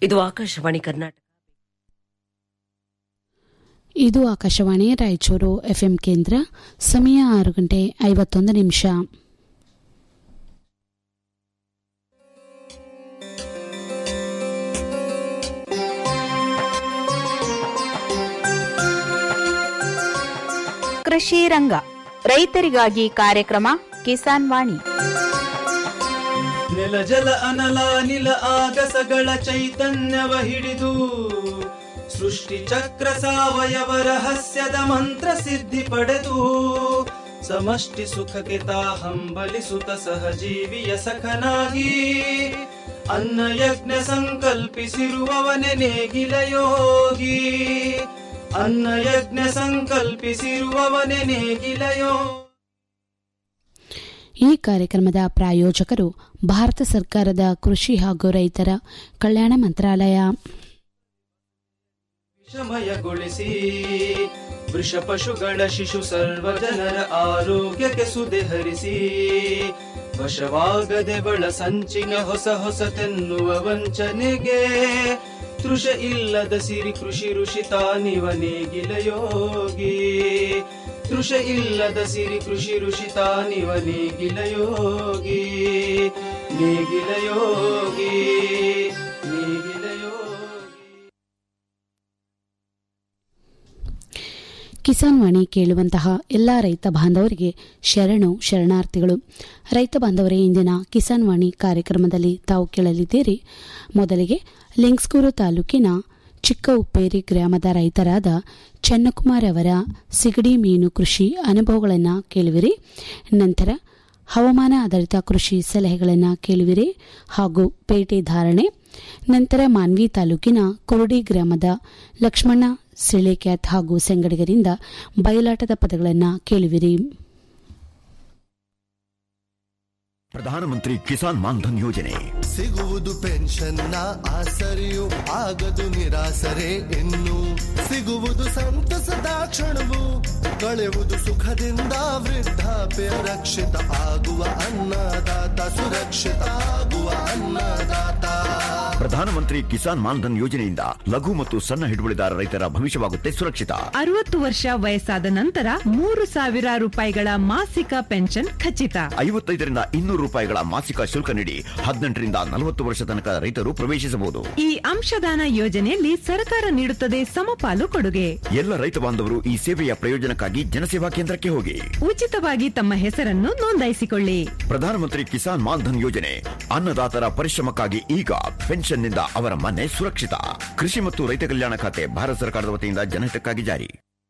ಇದು ಆಕಾಶವಾಣಿ ಕರ್ನಾಟಕ ಇದು ಆಕಾಶವಾಣಿ ರಾಯಚೂರು ಎಫ್ಎಂ ಕೇಂದ್ರ ಸಮಯ ಆರು ಗಂಟೆ ಐವತ್ತೊಂದು ನಿಮಿಷ ಕೃಷಿ ರಂಗ ರೈತರಿಗಾಗಿ ಕಾರ್ಯಕ್ರಮ ಕಿಸಾನ್ ವಾಣಿ ನೆಲ ಜಲ ಅನಲ ನಿಲ ಆಗಸಗಳ ಚೈತನ್ಯವ ಹಿಡಿದು ಸೃಷ್ಟಿ ಚಕ್ರ ಸಾವಯವ ರಹಸ್ಯದ ಮಂತ್ರ ಸಿದ್ಧಿ ಪಡೆದು ಸಮಷ್ಟಿ ಸುಖಕ್ಕೆ ತಾ ಹಂಬಲಿಸುತ್ತ ಸಹಜೀವಿಯ ಸಖನಾಗಿ ಅನ್ನ ಯಜ್ಞ ಸಂಕಲ್ಪಿಸಿರುವವನೆ ನೇಗಿಲ ಯೋಗಿ ಅನ್ನ ಯಜ್ಞ ಸಂಕಲ್ಪಿಸಿರುವವನೆ ನೇಗಿಲ ಯೋಗಿ ಈ ಕಾರ್ಯಕ್ರಮದ ಪ್ರಾಯೋಜಕರು ಭಾರತ ಸರ್ಕಾರದ ಕೃಷಿ ಹಾಗೂ ರೈತರ ಕಲ್ಯಾಣ ಮಂತ್ರಾಲಯ ವಿಷಮಯಗೊಳಿಸಿ ವೃಷ ಪಶುಗಳ ಶಿಶು ಸರ್ವ ಜನರ ಆರೋಗ್ಯಕ್ಕೆ ಸುದೆ ಹರಿಸಿ ವಶವಾಗದೆ ಬಳ ಸಂಚಿನ ಹೊಸ ಹೊಸತೆನ್ನುವ ವಂಚನೆಗೆ ತೃಷ ಇಲ್ಲದ ಸಿರಿ ಕೃಷಿ ಋಷಿ ತಾನಿವ ನೇಗಿಲ ಯೋಗಿ ತೃಷ ಇಲ್ಲದ ಸಿರಿ ಕೃಷಿ ಋಷಿ ತಾನಿವ ನೇಗಿಲ ಯೋಗಿ ನೇಗಿಲ ಯೋಗಿ ನೇಗಿಲ ಯೋಗಿ ಕಿಸಾನ್ ವಾಣಿ ಕೇಳುವಂತಹ ಎಲ್ಲ ರೈತ ಬಾಂಧವರಿಗೆ ಶರಣು ಶರಣಾರ್ಥಿಗಳು ರೈತ ಬಾಂಧವರೇ ಇಂದಿನ ಕಿಸಾನ್ ವಾಣಿ ಕಾರ್ಯಕ್ರಮದಲ್ಲಿ ತಾವು ಕೇಳಲಿದ್ದೀರಿ ಮೊದಲಿಗೆ ಲಿಂಗ್ಸ್ಗೂರು ತಾಲೂಕಿನ ಚಿಕ್ಕ ಉಪ್ಪೇರಿ ಗ್ರಾಮದ ರೈತರಾದ ಚನ್ನಕುಮಾರ್ ಅವರ ಸಿಗಡಿ ಮೀನು ಕೃಷಿ ಅನುಭವಗಳನ್ನು ಕೇಳುವಿರಿ ನಂತರ ಹವಾಮಾನ ಆಧಾರಿತ ಕೃಷಿ ಸಲಹೆಗಳನ್ನು ಕೇಳುವಿರಿ ಹಾಗೂ ಪೇಟೆ ಧಾರಣೆ ನಂತರ ಮಾನ್ವಿ ತಾಲೂಕಿನ ಕೊರಡಿ ಗ್ರಾಮದ ಲಕ್ಷ್ಮಣ ಸಿಳೆಕ್ಯಾತ್ ಹಾಗೂ ಸಂಗಡಿಗರಿಂದ ಬಯಲಾಟದ ಪದಗಳನ್ನು ಕೇಳುವಿರಿ ಪ್ರಧಾನಮಂತ್ರಿ ಕಿಸಾನ್ ಮಾನ್ಧನ್ ಯೋಜನೆ ಸಿಗುವುದು ಪೆನ್ಷನ್ನ ಆಸರೆಯು ಆಗದು ನಿರಾಸರೆ ಇನ್ನು ಸಿಗುವುದು ಸಂತಸದ ಕ್ಷಣವು ಕಳೆಯುವುದು ಸುಖದಿಂದ ವೃದ್ಧಾಪ್ಯ ರಕ್ಷಿತ ಆಗುವ ಅನ್ನದಾತ ಸುರಕ್ಷಿತ ಆಗುವ ಅನ್ನದಾತ ಪ್ರಧಾನಮಂತ್ರಿ ಕಿಸಾನ್ ಮಾನ್ಧನ್ ಯೋಜನೆಯಿಂದ ಲಘು ಮತ್ತು ಸಣ್ಣ ಹಿಡುವಳಿದಾರ ರೈತರ ಭವಿಷ್ಯವಾಗುತ್ತೆ ಸುರಕ್ಷಿತ ಅರವತ್ತು ವರ್ಷ ವಯಸ್ಸಾದ ನಂತರ ಮೂರು ಸಾವಿರ ರೂಪಾಯಿಗಳ ಮಾಸಿಕ ಪೆನ್ಷನ್ ಖಚಿತ ಐವತ್ತೈದರಿಂದ ಇನ್ನೂರು ರೂಪಾಯಿಗಳ ಮಾಸಿಕ ಶುಲ್ಕ ನೀಡಿ ಹದಿನೆಂಟರಿಂದ ನಲವತ್ತು ವರ್ಷ ತನಕ ರೈತರು ಪ್ರವೇಶಿಸಬಹುದು ಈ ಅಂಶದಾನ ಯೋಜನೆಯಲ್ಲಿ ಸರ್ಕಾರ ನೀಡುತ್ತದೆ ಸಮಪಾಲು ಕೊಡುಗೆ ಎಲ್ಲ ರೈತ ಬಾಂಧವರು ಈ ಸೇವೆಯ ಪ್ರಯೋಜನಕ್ಕಾಗಿ ಜನಸೇವಾ ಕೇಂದ್ರಕ್ಕೆ ಹೋಗಿ ಉಚಿತವಾಗಿ ತಮ್ಮ ಹೆಸರನ್ನು ನೋಂದಾಯಿಸಿಕೊಳ್ಳಿ ಪ್ರಧಾನಮಂತ್ರಿ ಕಿಸಾನ್ ಮಾನ್ಧನ್ ಯೋಜನೆ ಅನ್ನದಾತರ ಪರಿಶ್ರಮಕ್ಕಾಗಿ ಈಗ ಪೆನ್ಷನ್ನಿಂದ ಅವರ ಮನೆ ಸುರಕ್ಷಿತ ಕೃಷಿ ಮತ್ತು ರೈತ ಕಲ್ಯಾಣ ಖಾತೆ ಭಾರತ ಸರ್ಕಾರದ ವತಿಯಿಂದ ಜನಹಿತಕ್ಕಾಗಿ ಜಾರಿ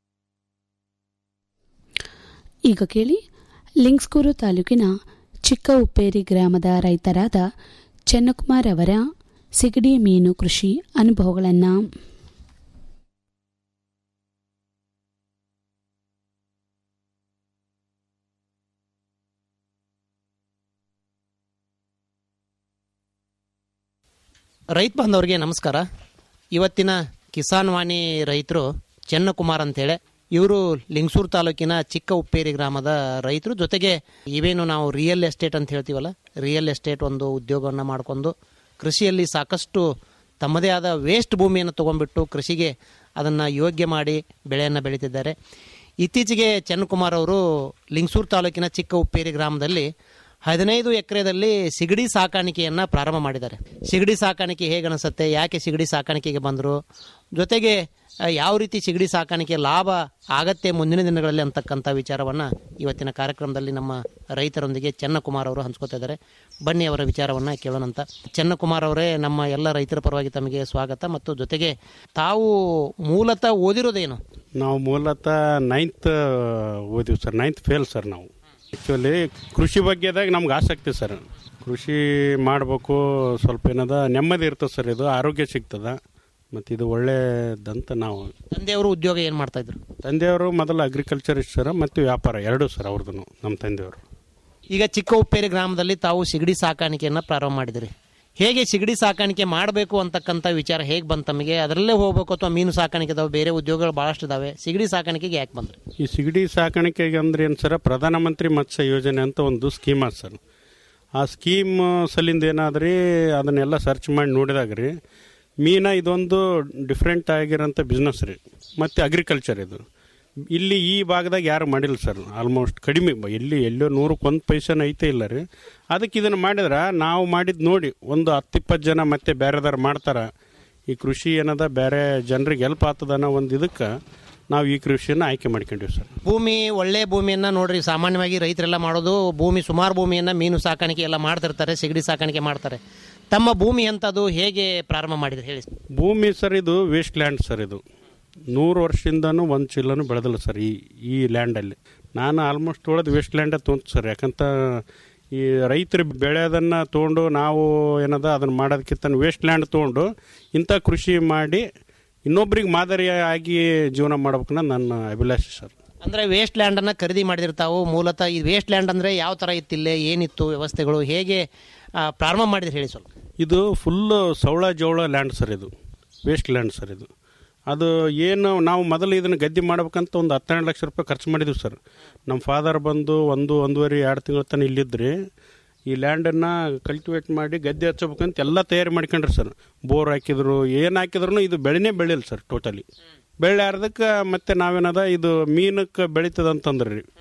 ಈಗ ಕೇಳಿ ಲಿಂಗ್ಸ್ಕೂರು ತಾಲೂಕಿನ ಚಿಕ್ಕ ಉಪ್ಪೇರಿ ಗ್ರಾಮದ ರೈತರಾದ ಚನ್ನಕುಮಾರ್ ಅವರ ಸಿಗಡಿ ಮೀನು ಕೃಷಿ ಅನುಭವಗಳನ್ನು ರೈತ ಬಾಂಧವರಿಗೆ ನಮಸ್ಕಾರ ಇವತ್ತಿನ ಕಿಸಾನ್ ವಾಣಿ ರೈತರು ಚೆನ್ನಕುಮಾರ್ ಅಂತೇಳಿ ಇವರು ಲಿಂಗಸೂರು ತಾಲೂಕಿನ ಚಿಕ್ಕ ಉಪ್ಪೇರಿ ಗ್ರಾಮದ ರೈತರು ಜೊತೆಗೆ ಇವೇನು ನಾವು ರಿಯಲ್ ಎಸ್ಟೇಟ್ ಅಂತ ಹೇಳ್ತೀವಲ್ಲ ರಿಯಲ್ ಎಸ್ಟೇಟ್ ಒಂದು ಉದ್ಯೋಗವನ್ನು ಮಾಡಿಕೊಂಡು ಕೃಷಿಯಲ್ಲಿ ಸಾಕಷ್ಟು ತಮ್ಮದೇ ಆದ ವೇಸ್ಟ್ ಭೂಮಿಯನ್ನು ತೊಗೊಂಡ್ಬಿಟ್ಟು ಕೃಷಿಗೆ ಅದನ್ನು ಯೋಗ್ಯ ಮಾಡಿ ಬೆಳೆಯನ್ನು ಬೆಳೀತಿದ್ದಾರೆ ಇತ್ತೀಚೆಗೆ ಚೆನ್ನಕುಮಾರ್ ಅವರು ಲಿಂಗಸೂರು ತಾಲೂಕಿನ ಚಿಕ್ಕ ಉಪ್ಪೇರಿ ಗ್ರಾಮದಲ್ಲಿ ಹದಿನೈದು ಎಕರೆದಲ್ಲಿ ಸಿಗಡಿ ಸಾಕಾಣಿಕೆಯನ್ನು ಪ್ರಾರಂಭ ಮಾಡಿದ್ದಾರೆ ಸಿಗಡಿ ಸಾಕಾಣಿಕೆ ಹೇಗೆ ಅನಿಸುತ್ತೆ ಯಾಕೆ ಸಿಗಡಿ ಸಾಕಾಣಿಕೆಗೆ ಬಂದರು ಜೊತೆಗೆ ಆ, ಯಾವ ರೀತಿ ಸಿಗಡಿ ಸಾಕಾಣಿಕೆ ಲಾಭ ಆಗತ್ತೆ ಮುಂದಿನ ದಿನಗಳಲ್ಲಿ ಅಂತಕ್ಕಂಥ ವಿಚಾರವನ್ನು ಇವತ್ತಿನ ಕಾರ್ಯಕ್ರಮದಲ್ಲಿ ನಮ್ಮ ರೈತರೊಂದಿಗೆ ಚೆನ್ನಕುಮಾರ್ ಅವರು ಹಂಚ್ಕೋತಾ ಇದ್ದಾರೆ ಬನ್ನಿ ಅವರ ವಿಚಾರವನ್ನು ಕೇಳೋಣಂತ ಚೆನ್ನಕುಮಾರ್ ಅವರೇ ನಮ್ಮ ಎಲ್ಲ ರೈತರ ಪರವಾಗಿ ತಮಗೆ ಸ್ವಾಗತ ಮತ್ತು ಜೊತೆಗೆ ತಾವು ಮೂಲತಃ ಓದಿರೋದೇನು ನಾವು ಮೂಲತಃ ನೈನ್ತ್ ಓದಿವಿ ಸರ್ ನೈನ್ತ್ ಫೇಲ್ ಸರ್ ನಾವು ಆ್ಯಕ್ಚುಲಿ ಕೃಷಿ ಬಗ್ಗೆದಾಗ ನಮ್ಗೆ ಆಸಕ್ತಿ ಸರ್ ಕೃಷಿ ಮಾಡಬೇಕು ಸ್ವಲ್ಪ ಏನದ ನೆಮ್ಮದಿ ಇರ್ತದೆ ಸರ್ ಇದು ಆರೋಗ್ಯ ಸಿಗ್ತದ ಮತ್ತು ಇದು ಒಳ್ಳೇದಂತ ನಾವು ತಂದೆಯವರು ಉದ್ಯೋಗ ಏನು ಮಾಡ್ತಾ ಇದ್ರು ತಂದೆಯವರು ಮೊದಲು ಅಗ್ರಿಕಲ್ಚರಿಸ್ಟ್ ಸರ್ ಮತ್ತು ವ್ಯಾಪಾರ ಎರಡೂ ಸರ್ ಅವ್ರದ್ದು ನಮ್ಮ ತಂದೆಯವರು ಈಗ ಚಿಕ್ಕ ಉಪ್ಪೇರಿ ಗ್ರಾಮದಲ್ಲಿ ತಾವು ಸಿಗಡಿ ಸಾಕಾಣಿಕೆಯನ್ನು ಪ್ರಾರಂಭ ಮಾಡಿದಿರಿ ಹೇಗೆ ಸಿಗಡಿ ಸಾಕಾಣಿಕೆ ಮಾಡಬೇಕು ಅಂತಕ್ಕಂಥ ವಿಚಾರ ಹೇಗೆ ಬಂತು ತಮಗೆ ಅದರಲ್ಲೇ ಹೋಗ್ಬೇಕು ಅಥವಾ ಮೀನು ಸಾಕಾಣಿಕೆ ಇದಾವೆ ಬೇರೆ ಉದ್ಯೋಗಗಳು ಭಾಳಷ್ಟು ಇದಾವೆ ಸಿಗಡಿ ಸಾಕಾಣಿಕೆಗೆ ಯಾಕೆ ಬಂದ್ರಿ ಈ ಸಿಗಡಿ ಸಾಕಾಣಿಕೆಗೆ ಅಂದ್ರೆ ಏನು ಸರ್ ಪ್ರಧಾನಮಂತ್ರಿ ಮತ್ಸ್ಯ ಯೋಜನೆ ಅಂತ ಒಂದು ಸ್ಕೀಮ್ ಅದ ಸರ್ ಆ ಸ್ಕೀಮ್ ಸಲಿಂದ ಏನಾದ್ರಿ ಅದನ್ನೆಲ್ಲ ಸರ್ಚ್ ಮಾಡಿ ನೋಡಿದಾಗ ರೀ ಮೀನ ಇದೊಂದು ಡಿಫ್ರೆಂಟ್ ಆಗಿರೋಂಥ ಬಿಸ್ನೆಸ್ ರೀ ಮತ್ತು ಅಗ್ರಿಕಲ್ಚರ್ ಇದು ಇಲ್ಲಿ ಈ ಭಾಗದಾಗ ಯಾರು ಮಾಡಿಲ್ಲ ಸರ್ ಆಲ್ಮೋಸ್ಟ್ ಕಡಿಮೆ ಬ- ಎಲ್ಲಿ ಎಲ್ಲೋ ನೂರಕ್ಕೆ ಒಂದು ಪೈಸನ ಐತೆ ಇಲ್ಲ ರೀ ಅದಕ್ಕೆ ಇದನ್ನು ಮಾಡಿದ್ರೆ ನಾವು ಮಾಡಿದ್ದು ನೋಡಿ ಒಂದು ಹತ್ತು ಇಪ್ಪತ್ತು ಜನ ಮತ್ತೆ ಬೇರೆದಾರು ಮಾಡ್ತಾರೆ ಈ ಕೃಷಿ ಏನದ ಬೇರೆ ಜನರಿಗೆ ಹೆಲ್ಪ್ ಆಗ್ತದ ಅನ್ನೋ ಒಂದು ಇದಕ್ಕೆ ನಾವು ಈ ಕೃಷಿಯನ್ನು ಆಯ್ಕೆ ಮಾಡ್ಕೊಂಡಿವಿ ಸರ್ ಭೂಮಿ ಒಳ್ಳೆ ಭೂಮಿಯನ್ನ ನೋಡ್ರಿ ಸಾಮಾನ್ಯವಾಗಿ ರೈತರೆಲ್ಲ ಮಾಡೋದು ಭೂಮಿ ಸುಮಾರು ಭೂಮಿಯನ್ನ ಮೀನು ಸಾಕಾಣಿಕೆ ಎಲ್ಲ ಮಾಡ್ತಿರ್ತಾರೆ ಸಿಗಡಿ ಸಾಕಾಣಿಕೆ ಮಾಡ್ತಾರೆ ತಮ್ಮ ಭೂಮಿ ಅಂತದು ಹೇಗೆ ಪ್ರಾರಂಭ ಮಾಡಿದ್ರೆ ಹೇಳಿ ಭೂಮಿ ಸರ್ ಇದು ವೇಸ್ಟ್ ಲ್ಯಾಂಡ್ ಸರ್ ಇದು ನೂರು ವರ್ಷದಿಂದನೂ ಒಂದು ಚೀಲನೂ ಬೆಳೆದಿಲ್ಲ ಸರ್ ಈ ಈ ಲ್ಯಾಂಡಲ್ಲಿ ನಾನು ಆಲ್ಮೋಸ್ಟ್ ತೊಳೆದು ವೇಸ್ಟ್ ಲ್ಯಾಂಡೇ ತೊಗೊಂತ ಸರ್ ಯಾಕಂತ ಈ ರೈತರು ಬೆಳೆಯೋದನ್ನು ತೊಗೊಂಡು ನಾವು ಏನದ ಅದನ್ನು ಮಾಡೋದಕ್ಕಿಂತ ವೇಸ್ಟ್ ಲ್ಯಾಂಡ್ ತೊಗೊಂಡು ಇಂಥ ಕೃಷಿ ಮಾಡಿ ಇನ್ನೊಬ್ರಿಗೆ ಮಾದರಿಯಾಗಿ ಜೀವನ ಮಾಡ್ಬೇಕನ್ನ ನನ್ನ ಅಭಿಲಾಷೆ ಸರ್ ಅಂದ್ರೆ ವೇಸ್ಟ್ ಲ್ಯಾಂಡ್ ಅನ್ನ ಖರೀದಿ ಮಾಡಿದಿರ್ತಾವು ಮೂಲತಃ ಈ ವೇಸ್ಟ್ ಲ್ಯಾಂಡ್ ಅಂದ್ರೆ ಯಾವ ತರ ಇತ್ತಿಲ್ಲೇ ಏನಿತ್ತು ವ್ಯವಸ್ಥೆಗಳು ಹೇಗೆ ಆ, ಪ್ರಾರಂಭ ಮಾಡಿದ್ರೆ ಹೇಳಿ ಸ್ವಲ್ಪ ಇದು ಫುಲ್ಲು ಸವಳ ಜವಳ ಲ್ಯಾಂಡ್ ಸರ್ ಇದು ವೇಸ್ಟ್ ಲ್ಯಾಂಡ್ ಸರ್ ಇದು ಅದು ಏನು ನಾವು ಮೊದಲು ಇದನ್ನು ಗದ್ದೆ ಮಾಡ್ಬೇಕಂತ ಒಂದು ಹತ್ತೆರಡು ಲಕ್ಷ ರೂಪಾಯಿ ಖರ್ಚು ಮಾಡಿದ್ವಿ ಸರ್ ನಮ್ಮ ಫಾದರ್ ಬಂದು ಒಂದು ಒಂದೂವರೆ ಎರಡು ತಿಂಗಳ ತನಕ ಇಲ್ಲಿದ್ರಿ ಈ ಲ್ಯಾಂಡನ್ನು ಕಲ್ಟಿವೇಟ್ ಮಾಡಿ ಗದ್ದೆ ಹಚ್ಚಬೇಕಂತ ಎಲ್ಲ ತಯಾರಿ ಮಾಡ್ಕೊಂಡ್ರಿ ಸರ್ ಬೋರ್ ಹಾಕಿದ್ರು ಏನು ಹಾಕಿದ್ರು ಇದು ಬೆಳೆನೇ ಬೆಳೆಯಲ್ಲ ಸರ್ ಟೋಟಲಿ ಬೆಳೆಯಾರ್ದಕ್ಕೆ ಮತ್ತೆ ನಾವೇನದ ಇದು ಮೀನಕ್ಕೆ ಬೆಳೀತದಂತಂದ್ರಿ ರೀ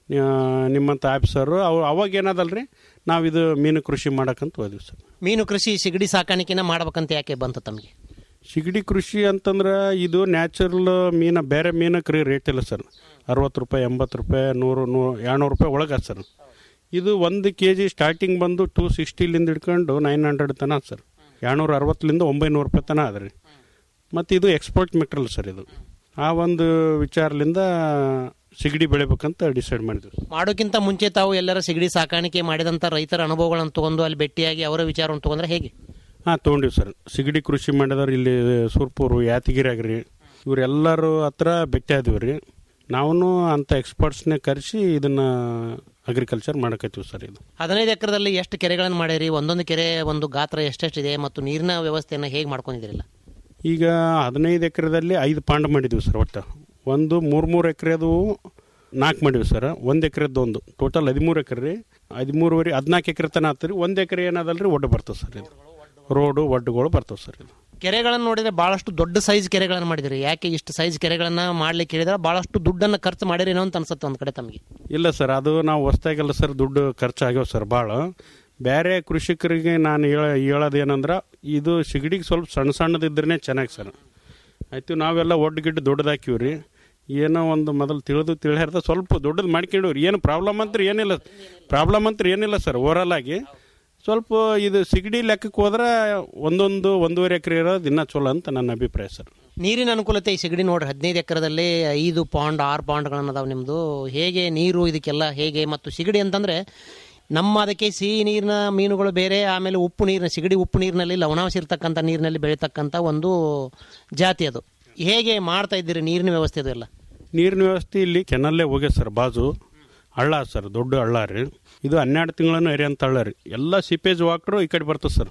ನಿಮ್ಮಂಥ ಆಫೀಸರು ಅವು ಅವಾಗ ಏನದಲ್ರಿ ನಾವು ಇದು ಮೀನು ಕೃಷಿ ಮಾಡಕ್ಕಂತ ಹೋದ್ವಿ ಸರ್ ಮೀನು ಕೃಷಿ ಸಿಗಡಿ ಸಾಕಾಣಿಕೆನ ಮಾಡ್ಬೇಕಂತ ಯಾಕೆ ಬಂತು ತಮಗೆ ಸಿಗಡಿ ಕೃಷಿ ಅಂತಂದ್ರೆ ಇದು ನ್ಯಾಚುರಲ್ ಮೀನ ಬೇರೆ ಮೀನಕ್ಕೆ ರೀ ರೇಟ್ ಇಲ್ಲ ಸರ್ ಅರವತ್ತು ರೂಪಾಯಿ ಎಂಬತ್ತು ರೂಪಾಯಿ ನೂರು ನೂರು ಎರಡುನೂರು ರೂಪಾಯಿ ಒಳಗೆ ಸರ್ ಇದು ಒಂದು ಕೆ ಜಿ ಸ್ಟಾರ್ಟಿಂಗ್ ಬಂದು ಟೂ ಸಿಕ್ಸ್ಟಿಲಿಂದ ಹಿಡ್ಕೊಂಡು ನೈನ್ ಹಂಡ್ರೆಡ್ ತನ ಸರ್ ಎರಡುನೂರ ಅರವತ್ತಲಿಂದ ಒಂಬೈನೂರು ರೂಪಾಯಿ ತನ ಅದ ರೀ ಮತ್ತು ಇದು ಎಕ್ಸ್ಪೋರ್ಟ್ ಮೆಟೀರಿಯಲ್ ಸರ್ ಇದು ಆ ಒಂದು ವಿಚಾರದಿಂದ ಸಿಗಡಿ ಬೆಳಿಬೇಕಂತ ಡಿಸೈಡ್ ಮಾಡಿದ್ವಿ ಮಾಡೋಕ್ಕಿಂತ ಮುಂಚೆ ತಾವು ಎಲ್ಲರ ಸಿಗಡಿ ಸಾಕಾಣಿಕೆ ಮಾಡಿದಂಥ ರೈತರ ಅನುಭವಗಳನ್ನು ತಗೊಂಡು ಅಲ್ಲಿ ಭೇಟಿಯಾಗಿ ಅವರ ವಿಚಾರವನ್ನು ತಗೊಂಡ್ರೆ ಹೇಗೆ ಹಾಂ ತೊಗೊಂಡಿವಿ ಸರ್ ಸಿಗಡಿ ಕೃಷಿ ಮಾಡಿದವ್ರು ಇಲ್ಲಿ ಸುರ್ಪೂರು ಯಾತಗಿರಿ ಆಗ್ರಿ ಇವರೆಲ್ಲರೂ ಹತ್ರ ಭೇಟಿ ಆದಿವಿ ರೀ ನಾವು ಅಂಥ ಎಕ್ಸ್ಪರ್ಟ್ಸ್ನೇ ಕರೆಸಿ ಇದನ್ನ ಅಗ್ರಿಕಲ್ಚರ್ ಮಾಡಕತ್ತೀವಿ ಸರ್ ಇದು ಹದಿನೈದು ಎಕರೆದಲ್ಲಿ ಎಷ್ಟು ಕೆರೆಗಳನ್ನು ಮಾಡಿರಿ ಒಂದೊಂದು ಕೆರೆ ಒಂದು ಗಾತ್ರ ಎಷ್ಟೆಷ್ಟಿದೆ ಮತ್ತು ನೀರಿನ ವ್ಯವಸ್ಥೆಯನ್ನು ಹೇಗೆ ಮಾಡ್ಕೊಂಡಿದ್ದೀರಿಲ್ಲ ಈಗ ಹದಿನೈದು ಎಕರೆದಲ್ಲಿ ಐದು ಪಾಂಡ್ ಮಾಡಿದ್ವಿ ಸರ್ ಒಟ್ಟು ಒಂದು ಮೂರು ಮೂರು ಎಕರೆದು ನಾಲ್ಕು ಮಾಡಿವಿ ಸರ್ ಒಂದು ಎಕರೆದ್ದು ಒಂದು ಟೋಟಲ್ ಹದಿಮೂರು ಎಕರೆ ರೀ ಹದಿಮೂರುವರೆ ಹದಿನಾಲ್ಕು ಎಕರೆ ತನ ಆಗ್ತದೆ ರೀ ಒಂದು ಎಕರೆ ಏನದಲ್ರಿ ಒಡ್ಡು ಬರ್ತದೆ ಸರ್ ಇದು ರೋಡು ಒಡ್ಡುಗಳು ಬರ್ತವೆ ಸರ್ ಇದು ಕೆರೆಗಳನ್ನು ನೋಡಿದ್ರೆ ಬಹಳಷ್ಟು ದೊಡ್ಡ ಸೈಜ್ ಕೆರೆಗಳನ್ನು ಮಾಡಿದಿರಿ ಯಾಕೆ ಇಷ್ಟು ಸೈಜ್ ಕೆರೆಗಳನ್ನು ಮಾಡ್ಲಿಕ್ಕೆ ಹೇಳಿದ್ರೆ ಬಹಳಷ್ಟು ದುಡ್ಡನ್ನು ಖರ್ಚು ಮಾಡಿರೇನೋ ಅಂತ ಅನ್ಸುತ್ತೆ ಒಂದು ಕಡೆ ತಮಗೆ ಇಲ್ಲ ಸರ್ ಅದು ನಾವು ಹೊಸ್ದಾಗೆಲ್ಲ ಸರ್ ದುಡ್ಡು ಖರ್ಚಾಗ್ಯಾವ ಸರ್ ಭಾಳ ಬೇರೆ ಕೃಷಿಕರಿಗೆ ನಾನು ಹೇಳ ಹೇಳೋದೇನಂದ್ರೆ ಇದು ಸಿಗಡಿಗೆ ಸ್ವಲ್ಪ ಸಣ್ಣ ಸಣ್ಣದಿದ್ರೇ ಚೆನ್ನಾಗಿ ಸರ್ ಆಯ್ತು ನಾವೆಲ್ಲ ಒಡ್ಡು ಗಿಡ್ಡು ದೊಡ್ಡದಾಕಿವಿ ರೀ ಏನೋ ಒಂದು ಮೊದಲು ತಿಳಿದು ತಿಳಿಯಾರ್ದ ಸ್ವಲ್ಪ ದೊಡ್ಡದು ಮಾಡ್ಕೊಂಡಿವ್ರಿ ಏನು ಪ್ರಾಬ್ಲಮ್ ಅಂತ ಏನಿಲ್ಲ ಪ್ರಾಬ್ಲಮ್ ಅಂತ ಏನಿಲ್ಲ ಸರ್ ಓವರಾಲ್ ಆಗಿ ಸ್ವಲ್ಪ ಇದು ಸಿಗಡಿ ಲೆಕ್ಕಕ್ಕೆ ಹೋದ್ರೆ ಒಂದೊಂದು ಒಂದೂವರೆ ಎಕರೆ ಇರೋದು ಇನ್ನೂ ಚಲೋ ಅಂತ ನನ್ನ ಅಭಿಪ್ರಾಯ ಸರ್ ನೀರಿನ ಅನುಕೂಲತೆ ಈ ಸಿಗಡಿ ನೋಡ್ರಿ ಹದಿನೈದು ಎಕರೆದಲ್ಲಿ ಐದು ಪಾಂಡ್ ಆರು ಪಾಂಡ್ಗಳನ್ನು ಅದಾವೆ ನಿಮ್ಮದು ಹೇಗೆ ನೀರು ಇದಕ್ಕೆಲ್ಲ ಹೇಗೆ ಮತ್ತು ಸಿಗಡಿ ಅಂತಂದ್ರೆ ನಮ್ಮ ಅದಕ್ಕೆ ಸಿಹಿ ನೀರಿನ ಮೀನುಗಳು ಬೇರೆ ಆಮೇಲೆ ಉಪ್ಪು ನೀರಿನ ಸಿಗಡಿ ಉಪ್ಪು ನೀರಿನಲ್ಲಿ ಲವಣಾಂಶ ಇರ್ತಕ್ಕಂಥ ನೀರಿನಲ್ಲಿ ಬೆಳೀತಕ್ಕಂಥ ಒಂದು ಜಾತಿ ಅದು ಹೇಗೆ ಮಾಡ್ತಾ ಇದ್ದೀರಿ ನೀರಿನ ವ್ಯವಸ್ಥೆ ಅದು ಎಲ್ಲ ನೀರಿನ ವ್ಯವಸ್ಥೆ ಇಲ್ಲಿ ಕೆನಲ್ಲೇ ಹೋಗ್ಯ ಸರ್ ಬಾಜು ಹಳ್ಳ ಸರ್ ದೊಡ್ಡ ಹಳ್ಳ ರೀ ಇದು ಹನ್ನೆರಡು ತಿಂಗಳನ್ನು ಎರಿಯಂತ ಹಳ್ಳ ರೀ ಎಲ್ಲ ಸಿಪೇಜ್ ವಾಟ್ರು ಈ ಕಡೆ ಬರ್ತದೆ ಸರ್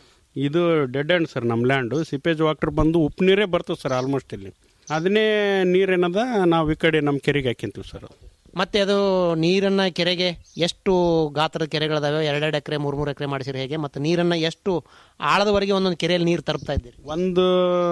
ಇದು ಡೆಡ್ ಎಂಡ್ ಸರ್ ನಮ್ಮ ಲ್ಯಾಂಡು ಸಿಪೇಜ್ ವಾಟರ್ ಬಂದು ಉಪ್ಪು ನೀರೇ ಬರ್ತದೆ ಸರ್ ಆಲ್ಮೋಸ್ಟ್ ಇಲ್ಲಿ ಅದನ್ನೇ ನೀರೇನದ ನಾವು ಈ ಕಡೆ ನಮ್ಮ ಕೆರೆಗೆ ಹಾಕ್ಯಂತೀವಿ ಸರ್ ಮತ್ತೆ ಅದು ನೀರನ್ನ ಕೆರೆಗೆ ಎಷ್ಟು ಗಾತ್ರದ ಕೆರೆಗಳಿದಾವೆ ಎರಡೆರಡು ಎಕರೆ ಮೂರು ಮೂರು ಎಕರೆ ಮಾಡಿಸಿರಿ ಹೇಗೆ ಮತ್ತು ನೀರನ್ನ ಎಷ್ಟು ಆಳದವರೆಗೆ ಒಂದೊಂದು ಕೆರೆಯಲ್ಲಿ ನೀರು ತರುತ್ತಾ ಇದ್ದೀರಿ ಒಂದು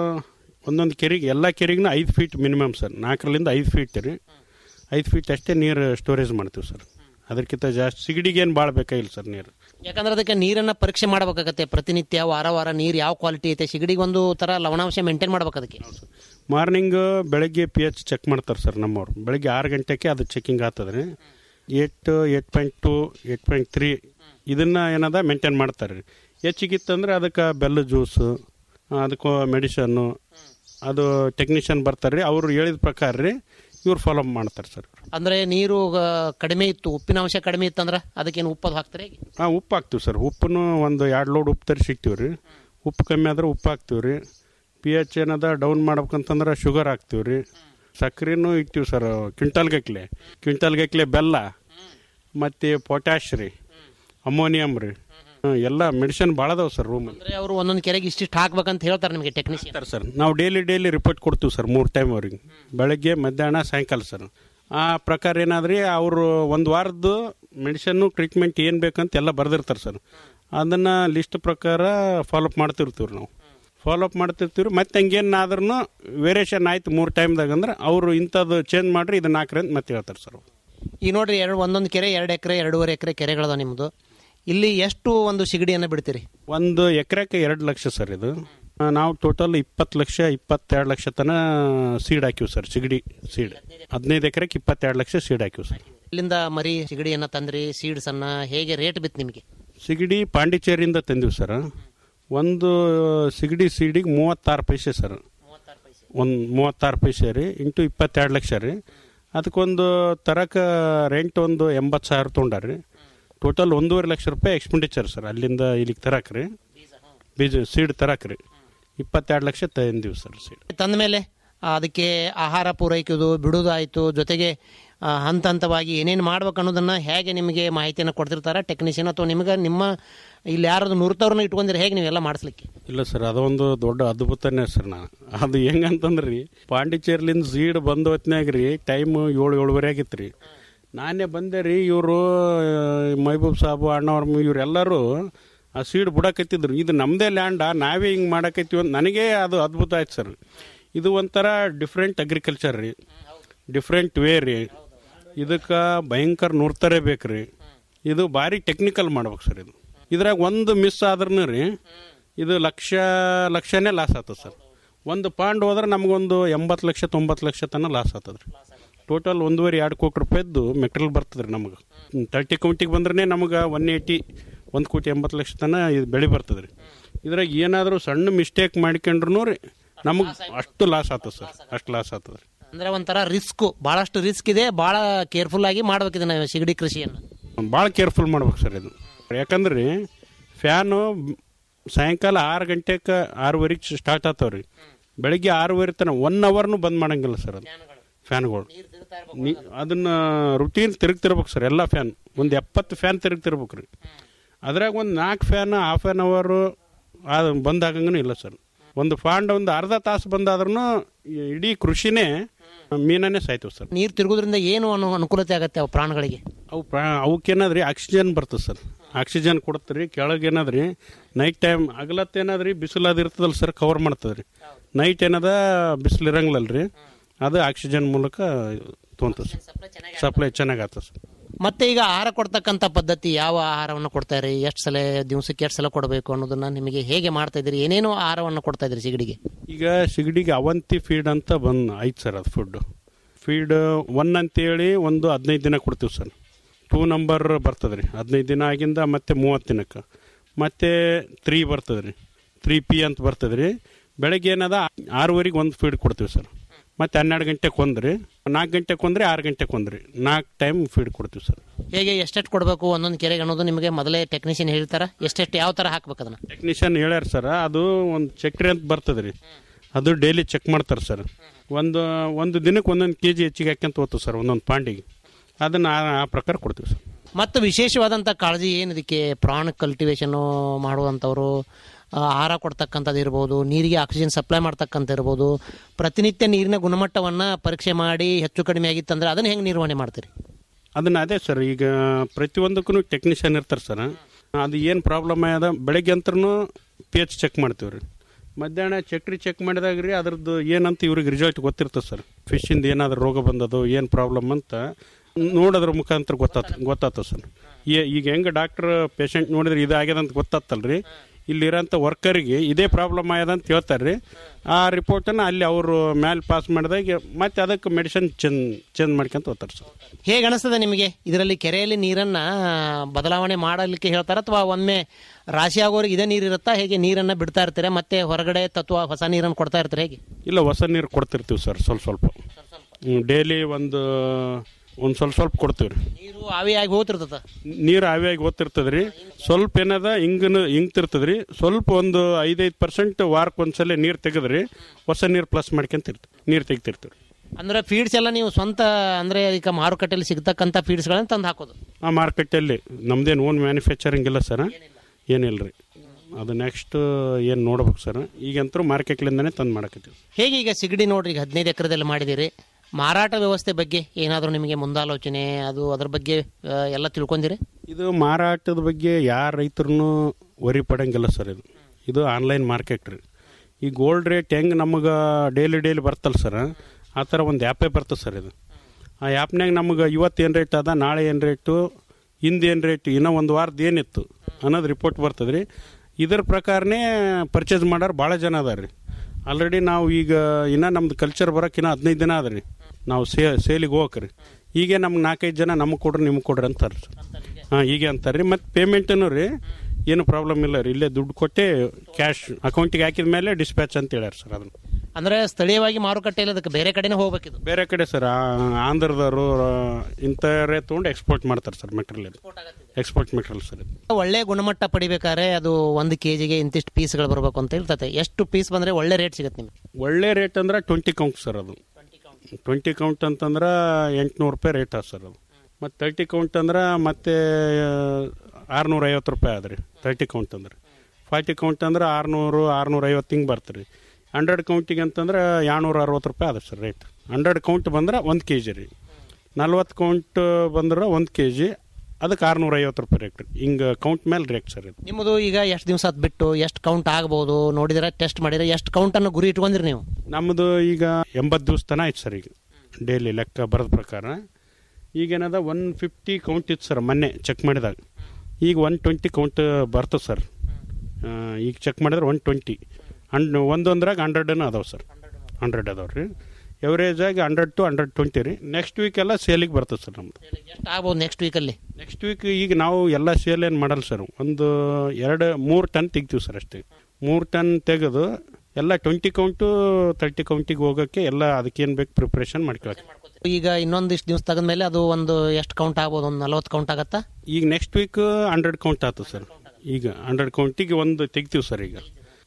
ಒಂದೊಂದು ಕೆರೆಗೆ ಎಲ್ಲ ಕೆರೆಗೂ ಐದು ಫೀಟ್ ಮಿನಿಮಮ್ ಸರ್ ನಾಲ್ಕರಿಂದ ಐದು ಫೀಟ್ ರೀ ಐದು ಫೀಟ್ ಅಷ್ಟೇ ನೀರು ಸ್ಟೋರೇಜ್ ಮಾಡ್ತೀವಿ ಸರ್ ಅದಕ್ಕಿಂತ ಜಾಸ್ತಿ ಸಿಗಡಿಗೆ ಏನು ಭಾಳ ಬೇಕಾಗಿಲ್ಲ ಸರ್ ನೀರು ಯಾಕಂದ್ರೆ ಅದಕ್ಕೆ ನೀರನ್ನ ಪರೀಕ್ಷೆ ಮಾಡಬೇಕಾಗತ್ತೆ ಪ್ರತಿನಿತ್ಯ ವಾರ ವಾರ ನೀರು ಯಾವ ಕ್ವಾಲಿಟಿ ಐತೆ ಸಿಗಡಿಗೆ ಒಂದು ತರ ಲವಣಾಂಶ ಮೇಂಟೈನ್ ಮಾಡ್ಬೇಕು ಅದಕ್ಕೆ ಮಾರ್ನಿಂಗ್ ಬೆಳಗ್ಗೆ ಪಿ ಎಚ್ ಚೆಕ್ ಮಾಡ್ತಾರೆ ಸರ್ ನಮ್ಮವ್ರು ಬೆಳಗ್ಗೆ ಆರು ಗಂಟೆಗೆ ಅದು ಚೆಕಿಂಗ್ ಆಗ್ತದೆ ರೀ eight eight point to eight point three ಇದನ್ನು ಏನದ ಮೇಂಟೈನ್ ಮಾಡ್ತಾರೆ ರೀ ಹೆಚ್ಚಿಗಿತ್ತಂದ್ರೆ ಅದಕ್ಕೆ ಬೆಲ್ಲ ಜ್ಯೂಸು ಅದಕ್ಕೆ ಮೆಡಿಸನ್ನು ಅದು ಟೆಕ್ನಿಷಿಯನ್ ಬರ್ತಾರೆ ರೀ ಅವ್ರು ಹೇಳಿದ ಪ್ರಕಾರ ರೀ ಇವ್ರು ಫಾಲೋ ಮಾಡ್ತಾರೆ ಸರ್ ಅಂದ್ರೆ ನೀರು ಆ, ಕಡಿಮೆ ಇತ್ತು ಉಪ್ಪಿನ ಅಂಶ ಕಡಿಮೆ ಇತ್ತಂದ್ರೆ ಅದಕ್ಕೇನು ಉಪ್ಪದು ಹಾಕ್ತಾರೆ ಹೇಗೆ ಹಾಂ ಉಪ್ಪು ಹಾಕ್ತೀವಿ ಸರ್ ಉಪ್ಪನ್ನು ಒಂದು ಎರಡು ಲೋಡ್ ಉಪ್ಪು ತರಿ ಸಿಗ್ತೀವಿ ರೀ ಉಪ್ಪು ಕಮ್ಮಿ ಆದ್ರೆ ಉಪ್ಪು ಹಾಕ್ತೀವಿ ರೀ ಪಿ ಎಚ್ ಏನದ ಡೌನ್ ಮಾಡ್ಬೇಕಂತಂದ್ರೆ ಶುಗರ್ ಹಾಕ್ತೀವಿ ರೀ ಸಕ್ರೆನೂ ಇಕ್ತೀವಿ ಸರ್ ಕ್ವಿಂಟಲ್ ಗಟ್ಲೆ ಕ್ವಿಂಟಲ್ ಗಟ್ಲೆ ಬೆಲ್ಲ ಮತ್ತು ಪೊಟ್ಯಾಶ್ ರೀ ಅಮೋನಿಯಮ್ ರೀ ಹ್ಮ್, ಎಲ್ಲ ಮೆಡಿಸಿನ್ ಭಾಳ ಅದಾವೆ ಸರ್ ರೂಮಲ್ಲಿ ಅಂದ್ರೆ ಅವರು ಒಂದೊಂದು ಕೆರೆಗೆ ಇಷ್ಟಿಷ್ಟು ಹಾಕ್ಬೇಕಂತ ಹೇಳ್ತಾರೆ ನಿಮಗೆ ಟೆಕ್ನಿಷಿಯನ್ ಸರ್ ನಾವು ಡೈಲಿ ಡೈಲಿ ರಿಪೋರ್ಟ್ ಕೊಡ್ತೀವಿ ಸರ್ ಮೂರು ಟೈಮ್ ಅವ್ರಿಗೆ ಬೆಳಗ್ಗೆ ಮಧ್ಯಾಹ್ನ ಸಾಯಂಕಾಲ ಸರ್ ಆ ಪ್ರಕಾರ ಏನಾದ್ರಿ ಅವರು ಒಂದು ವಾರದ್ದು ಮೆಡಿಸನ್ನು ಟ್ರೀಟ್ಮೆಂಟ್ ಏನು ಬೇಕಂತ ಎಲ್ಲ ಬರೆದಿರ್ತಾರೆ ಸರ್ ಅದನ್ನು ಲಿಸ್ಟ್ ಪ್ರಕಾರ ಫಾಲೋಅಪ್ ಮಾಡ್ತಿರ್ತೀವಿ ನಾವು ಫಾಲೋ ಅಪ್ ಮಾಡ್ತಿರ್ತೀವಿ ಮತ್ತೆ ಹಂಗೇನಾದ್ರೂ ವೇರಿಯೇಷನ್ ಆಯ್ತು ಮೂರು ಟೈಮ್ದಾಗ ಅಂದ್ರೆ ಅವರು ಇಂಥದ್ದು ಚೇಂಜ್ ಮಾಡ್ರಿ ಇದನ್ನ ಹಾಕ್ರಿ ಅಂತ ಮತ್ತೆ ಹೇಳ್ತಾರೆ ಸರ್ ಈಗ ನೋಡ್ರಿ ಎರಡು ಒಂದೊಂದು ಕೆರೆ ಎರಡು ಎಕರೆ ಎರಡೂವರೆ ಎಕರೆ ಕೆರೆಗಳದ ನಿಮ್ಮದು ಇಲ್ಲಿ ಎಷ್ಟು ಒಂದು ಸಿಗಡಿಯನ್ನು ಬಿಡ್ತೀರಿ ಒಂದು ಎಕರೆಗೆ ಎರಡು ಲಕ್ಷ ಸರ್ ಇದು ಆ, ನಾವು ಟೋಟಲ್ ಇಪ್ಪತ್ತು ಲಕ್ಷ ಇಪ್ಪತ್ತೆರಡು ಲಕ್ಷ ತನ ಸೀಡ್ ಹಾಕಿವಿ ಸರ್ ಸಿಗಡಿ ಸೀಡ್ ಹದಿನೈದು ಎಕರೆಗೆ ಇಪ್ಪತ್ತೆರಡು ಲಕ್ಷ ಸೀಡ್ ಹಾಕಿವಿ ಸರ್ ಇಲ್ಲಿಂದ ಮರಿ ಸಿಗಡಿಯನ್ನು ತಂದ್ರಿ ಸೀಡ್ಸ್ ಅನ್ನ ಹೇಗೆ ರೇಟ್ ಬಿತ್ತು ನಿಮಗೆ ಸಿಗಡಿ ಪಾಂಡಿಚೇರಿಯಿಂದ ತಂದಿವಿ ಸರ್ ಒಂದು ಸಿಗಡಿ ಸೀಡಿಗೆ ಮೂವತ್ತಾರು ಪೈಸೆ ಸರ್ ಒಂದು ಮೂವತ್ತಾರು ಪೈಸೆ ರೀ ಇಂಟು ಇಪ್ಪತ್ತೆರಡು ಲಕ್ಷ ರೀ ಅದಕ್ಕೊಂದು ತರಕ ರೆಂಟ್ ಒಂದು ಎಂಬತ್ತು ಸಾವಿರ ತೊಗೊಂಡಾರಿ ಟೋಟಲ್ ಒಂದೂವರೆ ಲಕ್ಷ ರೂಪಾಯಿ ಎಕ್ಸ್ಪೆಂಡಿಚರ್ ಸರ್ ಅಲ್ಲಿಂದ ಇಲ್ಲಿಗೆ ತರಕ ರೀ ಬೀಜ ಸೀಡ್ ತರಕ ರೀ ಇಪ್ಪತ್ತೆರಡು ಲಕ್ಷ ತಂದೀವಿ ಸರ್ ಸೀಡ್ ತಂದ ಮೇಲೆ ಅದಕ್ಕೆ ಆಹಾರ ಪೂರೈಕೋದು ಬಿಡೋದು ಆಯಿತು ಜೊತೆಗೆ ಆ, ಹಂತ ಹಂತವಾಗಿ ಏನೇನು ಮಾಡ್ಬೇಕು ಅನ್ನೋದನ್ನ ಹೇಗೆ ನಿಮಗೆ ಮಾಹಿತಿಯನ್ನು ಕೊಡ್ತಿರ್ತಾರ ಟೆಕ್ನಿಷಿಯನ್ ಅಥವಾ ನಿಮಗೆ ನಿಮ್ಮ ಇಲ್ಲಿ ಯಾರಾದ್ರು ನುರಿತವ್ರನ್ನ ಇಟ್ಕೊಂಡಿರಿ ಹೇಗೆ ನೀವೆಲ್ಲ ಮಾಡಿಸ್ಲಿಕ್ಕೆ ಇಲ್ಲ ಸರ್ ಅದೊಂದು ದೊಡ್ಡ ಅದ್ಭುತನೇ ಸರ್ ನಾನು ಅದು ಹೆಂಗಂತಂದ್ರೆ ರೀ ಪಾಂಡಿಚೇರಿಲಿಂದ ಸೀಡ್ ಬಂದ ಹೊತ್ನ್ಯಾಗ ರೀ ಟೈಮ್ ಏಳು ಏಳುವರೆ ಆಗಿತ್ತು ರೀ ನಾನೇ ಬಂದೆ ರೀ ಇವರು ಮೈಬೂಬ್ ಸಾಬು ಅಣ್ಣವ್ರ ಇವರೆಲ್ಲರೂ ಆ ಸೀಡ್ ಬಿಡಕತ್ತಿದ್ರು ಇದು ನಮ್ಮದೇ ಲ್ಯಾಂಡ ನಾವೇ ಹಿಂಗೆ ಮಾಡಕತ್ತೀವಿ ಅಂತ ನನಗೇ ಅದು ಅದ್ಭುತ ಆಯ್ತು ಸರ್ ಇದು ಒಂಥರ ಡಿಫ್ರೆಂಟ್ ಅಗ್ರಿಕಲ್ಚರ್ ರೀ ಡಿಫ್ರೆಂಟ್ ವೇ ರೀ ಇದಕ್ಕೆ ಭಯಂಕರ ನುರ್ತಾರೆ ಬೇಕ್ರಿ ಇದು ಭಾರಿ ಟೆಕ್ನಿಕಲ್ ಮಾಡ್ಬೇಕು ಸರ್ ಇದು ಇದ್ರಾಗ ಒಂದು ಮಿಸ್ ಆದ್ರೂ ರೀ ಇದು ಲಕ್ಷ ಲಕ್ಷನೇ ಲಾಸ್ ಆಗ್ತದೆ ಸರ್ ಒಂದು ಪಾಂಡ್ ಹೋದ್ರೆ ನಮಗೊಂದು ಎಂಬತ್ತು ಲಕ್ಷ ತೊಂಬತ್ತು ಲಕ್ಷ ತನಕ ಲಾಸ್ ಆಗ್ತದೆ ರೀ ಟೋಟಲ್ ಒಂದೂವರೆ ಎರಡು ಕೋಟಿ ರೂಪಾಯಿದ್ದು ಮೆಟೀರಿಯಲ್ ಬರ್ತದೆ ರೀ ನಮಗೆ ತರ್ಟಿ ಕೌಂಟಿಗೆ ಬಂದ್ರೆ ನಮಗೆ ಒನ್ ಏಯ್ಟಿ ಒಂದು ಕೋಟಿ ಎಂಬತ್ತು ಲಕ್ಷ ತನಕ ಇದು ಬೆಳೆ ಬರ್ತದೆ ರೀ ಇದ್ರಾಗ ಏನಾದರೂ ಸಣ್ಣ ಮಿಸ್ಟೇಕ್ ಮಾಡ್ಕೊಂಡ್ರು ರೀ ನಮಗೆ ಅಷ್ಟು ಲಾಸ್ ಆಗ್ತದೆ ಸರ್ ಅಷ್ಟು ಲಾಸ್ ಆಗ್ತದೆ ರೀ ಅಂದ್ರೆ ಒಂಥರ ರಿಸ್ಕ್ ಬಹಳಷ್ಟು ರಿಸ್ಕ್ ಇದೆ ಬಹಳ ಕೇರ್ಫುಲ್ ಆಗಿ ಮಾಡ್ಬೇಕಿದೆ ನಾವು ಸಿಗಡಿ ಕೃಷಿಯನ್ನು ಭಾಳ ಕೇರ್ಫುಲ್ ಮಾಡ್ಬೇಕು ಸರ್ ಇದು ಯಾಕಂದ್ರೆ ಫ್ಯಾನು ಸಾಯಂಕಾಲ ಆರು ಗಂಟೆಗೆ ಆರೂವರೆಗೆ ಸ್ಟಾರ್ಟ್ ಆಗ್ತಾವ ರೀ ಬೆಳಿಗ್ಗೆ ಆರೂವರೆ ತನಕ ಒನ್ ಅವರ್ನು ಬಂದ್ ಮಾಡಂಗಿಲ್ಲ ಸರ್ ಅದು ಫ್ಯಾನ್ಗಳು ನೀ ಅದನ್ನ ರುಟೀನ್ ತಿರುಗ್ತಿರ್ಬೇಕು ಸರ್ ಎಲ್ಲ ಫ್ಯಾನ್ ಒಂದು ಎಪ್ಪತ್ತು ಫ್ಯಾನ್ ತಿರುಗ್ತಿರ್ಬೇಕು ರೀ ಅದ್ರಾಗ ಒಂದು ನಾಲ್ಕು ಫ್ಯಾನ್ ಹಾಫ್ ಆನ್ ಅವರು ಬಂದ್ ಆಗಂಗೂ ಇಲ್ಲ ಸರ್ ಒಂದು ಫಾಂಡ್ ಒಂದು ಅರ್ಧ ತಾಸು ಬಂದಾದ್ರೂ ಇಡೀ ಕೃಷಿನೇ ಮೀನನ್ನೇ ಸಾಯ್ತವೆ ಸರ್ ನೀರು ತಿರುಗೋದ್ರಿಂದ ಏನು ಅನ್ನೋ ಅನುಕೂಲತೆ ಆಗತ್ತೆ ಅವು ಪ್ರಾಣಿಗಳಿಗೆ ಅವು ಪ್ರಾ ಅವಕ್ಕೇನಾದ್ರಿ ಆಕ್ಸಿಜನ್ ಬರ್ತದೆ ಸರ್ ಆಕ್ಸಿಜನ್ ಕೊಡ್ತೀರಿ ಕೆಳಗೆ ಏನಾದ್ರಿ ನೈಟ್ ಟೈಮ್ ಹಗಲತ್ತು ಏನಾದ್ರಿ ಬಿಸಿಲು ಅದು ಇರ್ತದಲ್ಲ ಸರ್ ಕವರ್ ಮಾಡ್ತದೆ ರೀ ನೈಟ್ ಏನದ ಬಿಸಿಲು ಇರಂಗಿಲ್ಲಲ್ಲ ರೀ ಅದು ಆಕ್ಸಿಜನ್ ಮೂಲಕ ತೊಗೊಂತದೆ ಸರ್ ಸಪ್ಲೈ ಚೆನ್ನಾಗಿ ಆಗ್ತದೆ ಸರ್ ಮತ್ತೆ ಈಗ ಆಹಾರ ಕೊಡ್ತಕ್ಕಂಥ ಪದ್ಧತಿ ಯಾವ ಆಹಾರವನ್ನು ಕೊಡ್ತಾ ಇರಿ ಎಷ್ಟು ಸಲ ದಿವಸಕ್ಕೆ ಎಷ್ಟು ಸಲ ಕೊಡಬೇಕು ಅನ್ನೋದನ್ನ ನಿಮಗೆ ಹೇಗೆ ಮಾಡ್ತಾ ಇದ್ದೀರಿ ಏನೇನು ಆಹಾರವನ್ನು ಕೊಡ್ತಾ ಇದ್ರಿ ಸಿಗಡಿಗೆ ಈಗ ಸಿಗಡಿಗೆ ಅವಂತಿ ಫೀಡ್ ಅಂತ ಬಂದು ಐತೆ ಸರ್ ಅದು ಫುಡ್ ಫೀಡ್ ಒನ್ ಅಂತೇಳಿ ಒಂದು ಹದಿನೈದು ದಿನ ಕೊಡ್ತೀವಿ ಸರ್ ಟೂ ನಂಬರ್ ಬರ್ತದೆ ರೀ ಹದಿನೈದು ದಿನ ಆಗಿಂದ ಮತ್ತೆ ಮೂವತ್ತು ದಿನಕ್ಕೆ ಮತ್ತೆ ತ್ರೀ ಬರ್ತದೆ ರೀ ತ್ರೀ ಪಿ ಅಂತ ಬರ್ತದೆ ರೀ ಬೆಳಗ್ಗೆ ಏನದ ಆರೂವರೆಗೆ ಒಂದು ಫೀಡ್ ಕೊಡ್ತೀವಿ ಸರ್ ಮತ್ತೆ ಹನ್ನೆರಡು ಗಂಟೆಗೆ ಕೊಂದ್ರಿ ನಾಲ್ಕು ಗಂಟೆಗೆ ಕೊಂದ್ರಿ ಆರು ಗಂಟೆಗೆ ಕೊಂದ್ರಿ ನಾಲ್ಕು ಟೈಮ್ ಫೀಡ್ ಕೊಡ್ತೀವಿ ಸರ್ ಹೇಗೆ ಎಷ್ಟೆಷ್ಟು ಕೊಡಬೇಕು ಒಂದೊಂದು ಕೆರೆಗೆ ಅನ್ನೋದು ನಿಮಗೆ ಮೊದಲೇ ಟೆಕ್ನಿಷಿಯನ್ ಹೇಳ್ತಾರ ಎಷ್ಟೆಷ್ಟು ಯಾವ ಥರ ಹಾಕ್ಬೇಕು ಅದನ್ನ ಟೆಕ್ನಿಷಿಯನ್ ಹೇಳ್ಯಾರ ಸರ್ ಅದು ಒಂದು ಚಕ್ರಿ ಅಂತ ಬರ್ತದೆ ರೀ ಅದು ಡೈಲಿ ಚೆಕ್ ಮಾಡ್ತಾರೆ ಸರ್ ಒಂದು ಒಂದು ದಿನಕ್ಕೆ ಒಂದೊಂದು ಕೆ ಜಿ ಹೆಚ್ಚಿಗೆ ಹಾಕ್ಯಂತ ಹೋಗ್ತದೆ ಸರ್ ಒಂದೊಂದು ಪಾಂಡಿಗೆ ಅದನ್ನ ಆ- ಆ ಪ್ರಕಾರ ಕೊಡ್ತೀವಿ ಸರ್ ಮತ್ತು ವಿಶೇಷವಾದಂಥ ಕಾಳಜಿ ಏನು ಇದಕ್ಕೆ ಪ್ರಾಣ ಕಲ್ಟಿವೇಶನ್ನು ಮಾಡುವಂಥವ್ರು ಆ, ಆಹಾರ ಕೊಡ್ತಕ್ಕಂಥದ್ದು ಇರ್ಬೋದು ನೀರಿಗೆ ಆಕ್ಸಿಜನ್ ಸಪ್ಲೈ ಮಾಡ್ತಕ್ಕಂಥ ಇರ್ಬೋದು ಪ್ರತಿನಿತ್ಯ ನೀರಿನ ಗುಣಮಟ್ಟವನ್ನು ಪರೀಕ್ಷೆ ಮಾಡಿ ಹೆಚ್ಚು ಕಡಿಮೆ ಆಗಿತ್ತಂದ್ರೆ ಅದನ್ನು ಹೆಂಗೆ ನಿರ್ವಹಣೆ ಮಾಡ್ತೀರಿ ಅದನ್ನ ಅದೇ ಸರ್ ಈಗ ಪ್ರತಿಯೊಂದಕ್ಕೂ ಟೆಕ್ನಿಷಿಯನ್ ಇರ್ತಾರೆ ಸರ್ ಅದು ಏನು ಪ್ರಾಬ್ಲಮ್ ಆದ ಬೆಳಗ್ಗೆ ಅಂತರೂ ಪಿ ಎಚ್ ಚೆಕ್ ಮಾಡ್ತೀವಿ ರೀ ಮಧ್ಯಾಹ್ನ ಚಕ್ರಿ ಚೆಕ್ ಮಾಡಿದಾಗ ರೀ ಅದ್ರದ್ದು ಏನಂತ ಇವ್ರಿಗೆ ರಿಸಲ್ಟ್ ಗೊತ್ತಿರ್ತದೆ ಸರ್ ಫಿಶಿಂದ ಏನಾದರೂ ರೋಗ ಬಂದದು ಏನು ಪ್ರಾಬ್ಲಮ್ ಅಂತ ನೋಡೋದ್ರ ಮುಖಾಂತರ ಗೊತ್ತಾತ ಗೊತ್ತಾಗ್ತದೆ ಸರ್ ಈ- ಈಗ ಹೆಂಗೆ ಡಾಕ್ಟರ್ ಪೇಷಂಟ್ ನೋಡಿದ್ರೆ ಇದಾಗ್ಯದ ಅಂತ ಗೊತ್ತಾಗ್ತಲ್ರಿ ಇಲ್ಲಿರೋಂಥ ವರ್ಕರಿಗೆ ಇದೇ ಪ್ರಾಬ್ಲಮ್ ಆಗ್ಯದ ಅಂತ ಹೇಳ್ತಾರೆ ರೀ ಆ ರಿಪೋರ್ಟನ್ನು ಅಲ್ಲಿ ಅವರು ಮ್ಯಾಲೆ ಪಾಸ್ ಮಾಡಿದಾಗ ಮತ್ತೆ ಅದಕ್ಕೆ ಮೆಡಿಸಿನ್ ಚೇಂಜ್ ಚೇಂಜ್ ಮಾಡ್ಕೊಂತ ಹೋಗ್ತಾರೆ ಸರ್ ಹೇಗೆ ಅನಿಸ್ತದೆ ನಿಮಗೆ ಇದರಲ್ಲಿ ಕೆರೆಯಲ್ಲಿ ನೀರನ್ನು ಬದಲಾವಣೆ ಮಾಡಲಿಕ್ಕೆ ಹೇಳ್ತಾರ ಅಥವಾ ಒಮ್ಮೆ ರಾಶಿ ಆಗೋರಿಗೆ ಇದೇ ನೀರು ಇರುತ್ತಾ ಹೇಗೆ ನೀರನ್ನು ಬಿಡ್ತಾ ಇರ್ತೀರಾ ಮತ್ತೆ ಹೊರಗಡೆ ತತ್ವ ಹೊಸ ನೀರನ್ನು ಕೊಡ್ತಾ ಇರ್ತಾರೆ ಹೇಗೆ ಇಲ್ಲ ಹೊಸ ನೀರು ಕೊಡ್ತಿರ್ತೀವಿ ಸರ್ ಸ್ವಲ್ಪ ಸ್ವಲ್ಪ ಡೈಲಿ ಒಂದು ಒಂದು ಸ್ವಲ್ಪ ಸ್ವಲ್ಪ ಕೊಡ್ತೀವಿ ರೀ ನೀರು ಆವಿಯಾಗಿ ಹೋಗ್ತಿರ್ತದ ನೀರು ಆವಿಯಾಗಿ ಓದ್ತಿರ್ತದೆ ರೀ ಸ್ವಲ್ಪ ಏನದ ಹಿಂಗನ ಹಿಂಗ್ತಿರ್ತದೆ ರೀ ಸ್ವಲ್ಪ ಒಂದು ಐದೈದು ಪರ್ಸೆಂಟ್ ವಾರಕ್ಕೆ ಒಂದ್ಸಲ ನೀರು ತೆಗೆದ್ರಿ ಹೊಸ ನೀರು ಪ್ಲಸ್ ಮಾಡ್ಕೊಂತಿರ್ತೀವಿ ನೀರು ತೆಗಿತಿರ್ತೀವಿ ಅಂದ್ರೆ ಫೀಡ್ಸ್ ಎಲ್ಲ ನೀವು ಸ್ವಂತ ಅಂದ್ರೆ ಈಗ ಮಾರುಕಟ್ಟೆಯಲ್ಲಿ ಸಿಗ್ತಕ್ಕಂಥ ಫೀಡ್ಸ್ಗಳನ್ನ ತಂದು ಹಾಕೋದು ಆ ಮಾರ್ಕೆಟಲ್ಲಿ ನಮ್ದೇನು ಓನ್ ಮ್ಯಾನುಫ್ಯಾಕ್ಚರಿಂಗ್ ಇಲ್ಲ ಸರ್ ಏನಿಲ್ಲ ರೀ ಅದು ನೆಕ್ಸ್ಟ್ ಏನು ನೋಡ್ಬೇಕು ಸರ್ ಈಗಂತರೂ ಮಾರ್ಕೆಟ್ಲಿಂದನೇ ತಂದು ಮಾಡಕತ್ತೀವಿ ಹೇಗೆ ಈಗ ಸಿಗಡಿ ನೋಡ್ರಿ ಈಗ ಹದಿನೈದು ಎಕರೆದಲ್ಲಿ ಮಾಡಿದಿರಿ ಮಾರಾಟ ವ್ಯವಸ್ಥೆ ಬಗ್ಗೆ ಏನಾದರೂ ನಿಮಗೆ ಮುಂದಾಲೋಚನೆ ಅದು ಅದ್ರ ಬಗ್ಗೆ ಆ, ಎಲ್ಲ ತಿಳ್ಕೊಂಡಿರಿ ಇದು ಮಾರಾಟದ ಬಗ್ಗೆ ಯಾರ ರೈತರು ವರಿ ಪಡಂಗಿಲ್ಲ ಸರ್ ಇದು ಇದು ಆನ್ಲೈನ್ ಮಾರ್ಕೆಟ್ ರೀ ಈ ಗೋಲ್ಡ್ ರೇಟ್ ಹೆಂಗೆ ನಮಗೆ ಡೈಲಿ ಡೈಲಿ ಬರ್ತಲ್ಲ ಸರ್ ಆ ಥರ ಒಂದು ಆ್ಯಪೇ ಬರ್ತದೆ ಸರ್ ಇದು ಆ ಆ್ಯಪ್ನಾಗ ನಮಗೆ ಇವತ್ತು ಏನು ರೇಟ್ ಅದ ನಾಳೆ ಏನು ರೇಟು ಹಿಂದೆ ಏನು ರೇಟ್ ಇನ್ನೂ ಒಂದು ವಾರದ ಏನಿತ್ತು ಅನ್ನೋದು ರಿಪೋರ್ಟ್ ಬರ್ತದೆ ರೀ ಇದ್ರ ಪ್ರಕಾರನೇ ಪರ್ಚೇಸ್ ಮಾಡೋರು ಭಾಳ ಜನ ಅದಾರ ರೀ ಆಲ್ರೆಡಿ ನಾವು ಈಗ ಇನ್ನೂ ನಮ್ದು ಕಲ್ಚರ್ ಬರೋಕೆ ಇನ್ನೂ ಹದಿನೈದು ದಿನ ಅದ ರೀ ನಾವು ಸೇ ಸೇಲಿಗೆ ಹೋಗಕ್ಕೆ ರೀ ಈಗ ನಮ್ಗೆ ನಾಲ್ಕೈದು ಜನ ನಮಗೆ ಕೊಡ್ರಿ ನಿಮ್ಗೆ ಕೊಡ್ರಿ ಅಂತಾರೆ ಸರ್ ಹಾಂ ಹೀಗೆ ಅಂತಾರೆ ರೀ ಮತ್ತು ಪೇಮೆಂಟನ್ನು ರೀ ಏನು ಪ್ರಾಬ್ಲಮ್ ಇಲ್ಲ ರೀ ಇಲ್ಲೇ ದುಡ್ಡು ಕೊಟ್ಟೆ ಕ್ಯಾಶ್ ಅಕೌಂಟಿಗೆ ಹಾಕಿದ ಮೇಲೆ ಡಿಸ್ಪ್ಯಾಚ್ ಅಂತ ಹೇಳ್ಯಾರ ಸರ್ ಅದನ್ನು ಅಂದ್ರೆ ಸ್ಥಳೀಯವಾಗಿ ಮಾರುಕಟ್ಟೆಯಲ್ಲಿ ಅದಕ್ಕೆ ಬೇರೆ ಕಡೆನೇ ಹೋಗ್ಬೇಕಿದು ಬೇರೆ ಕಡೆ ಸರ್ ಆಂಧ್ರದವರು ಇಂಥವರೇ ತೊಗೊಂಡು ಎಕ್ಸ್ಪೋರ್ಟ್ ಮಾಡ್ತಾರೆ sir material export material sir ಇದು ಒಳ್ಳೆ ಗುಣಮಟ್ಟ ಪಡಿಬೇಕಾದ್ರೆ ಅದು ಒಂದು ಕೆಜಿಗೆ ಇಂತಿಷ್ಟು ಪೀಸ್ಗಳು ಬರಬೇಕು ಅಂತ ಹೇಳ್ತತೆ ಎಷ್ಟು ಪೀಸ್ ಬಂದ್ರೆ ಒಳ್ಳೆ ರೇಟ್ ಸಿಗುತ್ತೆ ನಿಮಗೆ ಒಳ್ಳೆ ರೇಟ್ ಅಂದ್ರೆ ಟ್ವೆಂಟಿ ಕೌಂಟ್ ಸರ್ ಅದು ಟ್ವೆಂಟಿ ಕೌಂಟ್ ಅಂತಂದ್ರೆ ಎಂಟುನೂರು ರೂಪಾಯಿ ರೇಟ್ ಅದ ಸರ್ ಅದು ಮತ್ತು ತರ್ಟಿ ಕೌಂಟ್ ಅಂದ್ರೆ ಮತ್ತೆ ಆರುನೂರ ಐವತ್ತು ರೂಪಾಯಿ ಅದ ರೀ ತರ್ಟಿ ಕೌಂಟ್ ಅಂದ್ರೆ ಫಾರ್ಟಿ ಕೌಂಟ್ ಅಂದ್ರೆ ಆರುನೂರು ಆರುನೂರ ಐವತ್ತು ಹಿಂಗೆ ಬರ್ತಾರೆ ರೀ ಹಂಡ್ರೆಡ್ ಕೌಂಟಿಗೆ ಅಂತಂದ್ರೆ ಏಳ್ನೂರ ಅರವತ್ತು ರೂಪಾಯಿ ಅದ ಸರ್ ರೇಟ್ ಹಂಡ್ರೆಡ್ ಕೌಂಟ್ ಬಂದ್ರೆ ಒಂದು ಕೆ ಜಿ ರೀ ನಲ್ವತ್ತು ಕೌಂಟ್ ಬಂದ್ರೆ ಒಂದು ಕೆ ಜಿ ಅದಕ್ಕೆ ಆರುನೂರ ಐವತ್ತು ರೂಪಾಯಿ ರೇಟ್ ಹಿಂಗೆ ಕೌಂಟ್ ಮೇಲೆ ರೇಟ್ ಸರ್ ಇದು ನಿಮ್ಮದು ಈಗ ಎಷ್ಟು ದಿವಸ ಬಿಟ್ಟು ಎಷ್ಟು ಕೌಂಟ್ ಆಗ್ಬೋದು ನೋಡಿದ್ರೆ ಟೆಸ್ಟ್ ಮಾಡಿದ್ರೆ ಎಷ್ಟು ಕೌಂಟ್ ಅನ್ನು ಗುರಿ ಇಟ್ಕೊಂಡ್ರಿ ನೀವು ನಮ್ಮದು ಈಗ ಎಂಬತ್ತು ದಿವಸ ತನ ಆಯ್ತು ಸರ್ ಈಗ ಡೈಲಿ ಲೆಕ್ಕ ಬರೋದ ಪ್ರಕಾರ ಈಗೇನದ ಒನ್ ಫಿಫ್ಟಿ ಕೌಂಟ್ ಇತ್ತು ಸರ್ ಮೊನ್ನೆ ಚೆಕ್ ಮಾಡಿದಾಗ ಈಗ ಒನ್ ಟ್ವೆಂಟಿ ಕೌಂಟ್ ಬರ್ತದೆ ಸರ್ ಆ, ಈಗ ಚೆಕ್ ಮಾಡಿದ್ರೆ ಒನ್ ಟ್ವೆಂಟಿ ಹಂಡ್ ಒಂದೊಂದ್ರಾಗ ಹಂಡ್ರೆಡನ್ನು ಅದಾವೆ ಸರ್ ಹಂಡ್ರೆಡ್ ಅದಾವೆ ರೀ ಎವರೇಜ್ ಆಗಿ ಹಂಡ್ರೆಡ್ ಟು ಹಂಡ್ರೆಡ್ ಟ್ವೆಂಟಿ ರೀ ನೆಕ್ಸ್ಟ್ ವೀಕ್ ಎಲ್ಲ ಸೇಲಿಗೆ ಬರ್ತದೆ ಸರ್ ನಮ್ದು ಎಷ್ಟು ಆಗ್ಬೋದು ನೆಕ್ಸ್ಟ್ ವೀಕಲ್ಲಿ ನೆಕ್ಸ್ಟ್ ವೀಕ್ ಈಗ ನಾವು ಎಲ್ಲ ಸೇಲ್ ಏನು ಮಾಡಲ್ಲ ಸರ್ ಒಂದು ಎರಡು ಮೂರು ಟನ್ ತೆಗ್ತೀವಿ ಸರ್ ಅಷ್ಟೇ ಮೂರು ಟನ್ ತೆಗೆದು ಎಲ್ಲ ಟ್ವೆಂಟಿ ಕೌಂಟು ತರ್ಟಿ ಕೌಂಟಿಗೆ ಹೋಗೋಕ್ಕೆ ಎಲ್ಲ ಅದಕ್ಕೇನು ಬೇಕು ಪ್ರಿಪ್ರೇಷನ್ ಮಾಡ್ಕೊಳಕ್ಕೆ ಈಗ ಇನ್ನೊಂದಿಷ್ಟು ದಿವಸ ತೆಗೆದ್ಮೇಲೆ ಅದು ಒಂದು ಎಷ್ಟು ಕೌಂಟ್ ಆಗ್ಬೋದು ಒಂದು ನಲ್ವತ್ತು ಕೌಂಟ್ ಆಗತ್ತಾ ಈಗ ನೆಕ್ಸ್ಟ್ ವೀಕ್ ಹಂಡ್ರೆಡ್ ಕೌಂಟ್ ಆಯ್ತು ಸರ್ ಈಗ ಹಂಡ್ರೆಡ್ ಕೌಂಟಿಗೆ ಒಂದು ತೆಗ್ತೀವಿ ಸರ್ ಈಗ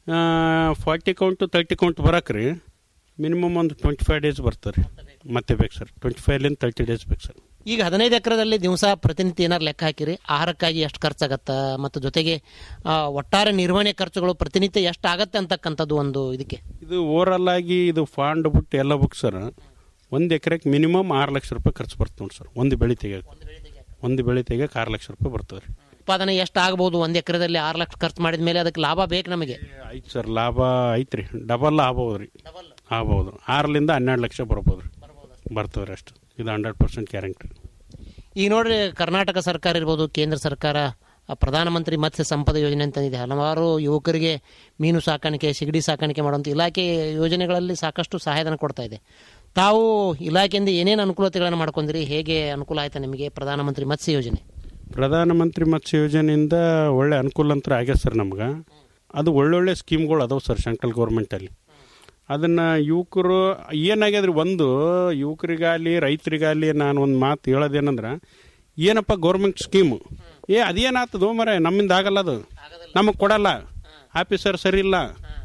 ಫಾರ್ಟಿ ಕೌಂಟು ತರ್ಟಿ ಕೌಂಟ್ ಬರಕ್ಕೆ ರೀ ಮಿನಿಮಮ್ ಒಂದು ಟ್ವೆಂಟಿ ಫೈವ್ ಡೇಸ್ ಬರ್ತಾರೆ ರೀ ಮತ್ತೆ ಬೇಕು ಸರ್ ಟ್ವೆಂಟಿ ಫೈವ್ಲಿಂದ ತರ್ಟಿ ಡೇಸ್ ಬೇಕು ಸರ್ ಈಗ ಹದಿನೈದು ಎಕರೆದಲ್ಲಿ ದಿವಸ ಪ್ರತಿನಿತ್ಯ ಏನಾರು ಲೆಕ್ಕ ಹಾಕಿರಿ ಆಹಾರಕ್ಕಾಗಿ ಎಷ್ಟು ಖರ್ಚಾಗತ್ತಾ ಮತ್ತು ಜೊತೆಗೆ ಆ, ಒಟ್ಟಾರೆ ನಿರ್ವಹಣೆ ಖರ್ಚುಗಳು ಪ್ರತಿನಿತ್ಯ ಎಷ್ಟು ಆಗತ್ತೆ ಅಂತಕ್ಕಂಥದ್ದು ಒಂದು ಇದಕ್ಕೆ ಇದು ಓವರಲ್ ಆಗಿ ಇದು ಫಾಂಡ್ ಬಿಟ್ಟು ಎಲ್ಲ ಬುಕ್ ಸರ್ ಒಂದು ಎಕರೆಗೆ ಮಿನಿಮಮ್ ಆರು ಲಕ್ಷ ರೂಪಾಯಿ ಖರ್ಚು ಬರ್ತದೆ ನೋಡಿ ಸರ್ ಒಂದು ಬೆಳೆ ತೆಗಿಯಕ್ಕೆ ಒಂದು ಬೆಳೆ ತೆಗಿಯಕ್ಕೆ ಆರು ಲಕ್ಷ ರೂಪಾಯಿ ಬರ್ತದೆ ರೀ ಉತ್ಪಾದನೆ ಎಷ್ಟು ಆಗ್ಬೋದು ಒಂದು ಎಕರೆದಲ್ಲಿ ಆರು ಲಕ್ಷ ಖರ್ಚು ಮಾಡಿದ ಮೇಲೆ ಅದಕ್ಕೆ ಲಾಭ ಬೇಕು ನಮಗೆ ಐತೆ ಸರ್ ಲಾಭ ಐತ್ರಿ ಡಬಲ್ ಆಗ್ಬೋದು ರೀ ಆಗ್ಬೋದು ಆರರಿಂದ ಹನ್ನೆರಡು ಲಕ್ಷ ಬರ್ಬೋದು ರೀ ಬರ್ತದೆ ರೀ ಅಷ್ಟು ಇದು ಹಂಡ್ರೆಡ್ ಪರ್ಸೆಂಟ್ ಗ್ಯಾರಂಟಿ ಈಗ ನೋಡ್ರಿ ಕರ್ನಾಟಕ ಸರ್ಕಾರ ಇರ್ಬೋದು ಕೇಂದ್ರ ಸರ್ಕಾರ ಆ, ಪ್ರಧಾನಮಂತ್ರಿ ಮತ್ಸ್ಯ ಸಂಪದ ಯೋಜನೆ ಅಂತಂದಿದೆ ಹಲವಾರು ಯುವಕರಿಗೆ ಮೀನು ಸಾಕಾಣಿಕೆ ಸಿಗಡಿ ಸಾಕಾಣಿಕೆ ಮಾಡುವಂಥ ಇಲಾಖೆ ಯೋಜನೆಗಳಲ್ಲಿ ಸಾಕಷ್ಟು ಸಹಾಯಧನ ಕೊಡ್ತಾ ಇದೆ ತಾವು ಇಲಾಖೆಯಿಂದ ಏನೇನು ಅನುಕೂಲತೆಗಳನ್ನು ಮಾಡ್ಕೊಂಡ್ರಿ ಹೇಗೆ ಅನುಕೂಲ ಆಯ್ತಾ ನಿಮಗೆ ಪ್ರಧಾನಮಂತ್ರಿ ಮತ್ಸ್ಯ ಯೋಜನೆ ಪ್ರಧಾನಮಂತ್ರಿ ಮತ್ಸ್ಯ ಯೋಜನೆಯಿಂದ ಒಳ್ಳೆ ಅನುಕೂಲ ಅಂತ ಆಗ್ಯದ ಸರ್ ನಮ್ಗೆ ಅದು ಒಳ್ಳೊಳ್ಳೆ ಸ್ಕೀಮ್ಗಳು ಅದಾವೆ ಸರ್ ಸೆಂಟ್ರಲ್ ಗೌರ್ಮೆಂಟಲ್ಲಿ ಅದನ್ನು ಯುವಕರು ಏನಾಗ್ಯದ್ರಿ ಒಂದು ಯುವಕರಿಗಾಗಲಿ ರೈತರಿಗಾಗಲಿ ನಾನು ಒಂದು ಮಾತು ಹೇಳೋದೇನಂದ್ರೆ ಏನಪ್ಪ ಗೌರ್ಮೆಂಟ್ ಸ್ಕೀಮು ಏ ಅದೇನಾಗ್ತದೋ ಮರ ನಮ್ಮಿಂದ ಆಗಲ್ಲ ಅದು ನಮಗೆ ಕೊಡಲ್ಲ ಆಫೀಸರ್ ಸರಿ ಇಲ್ಲ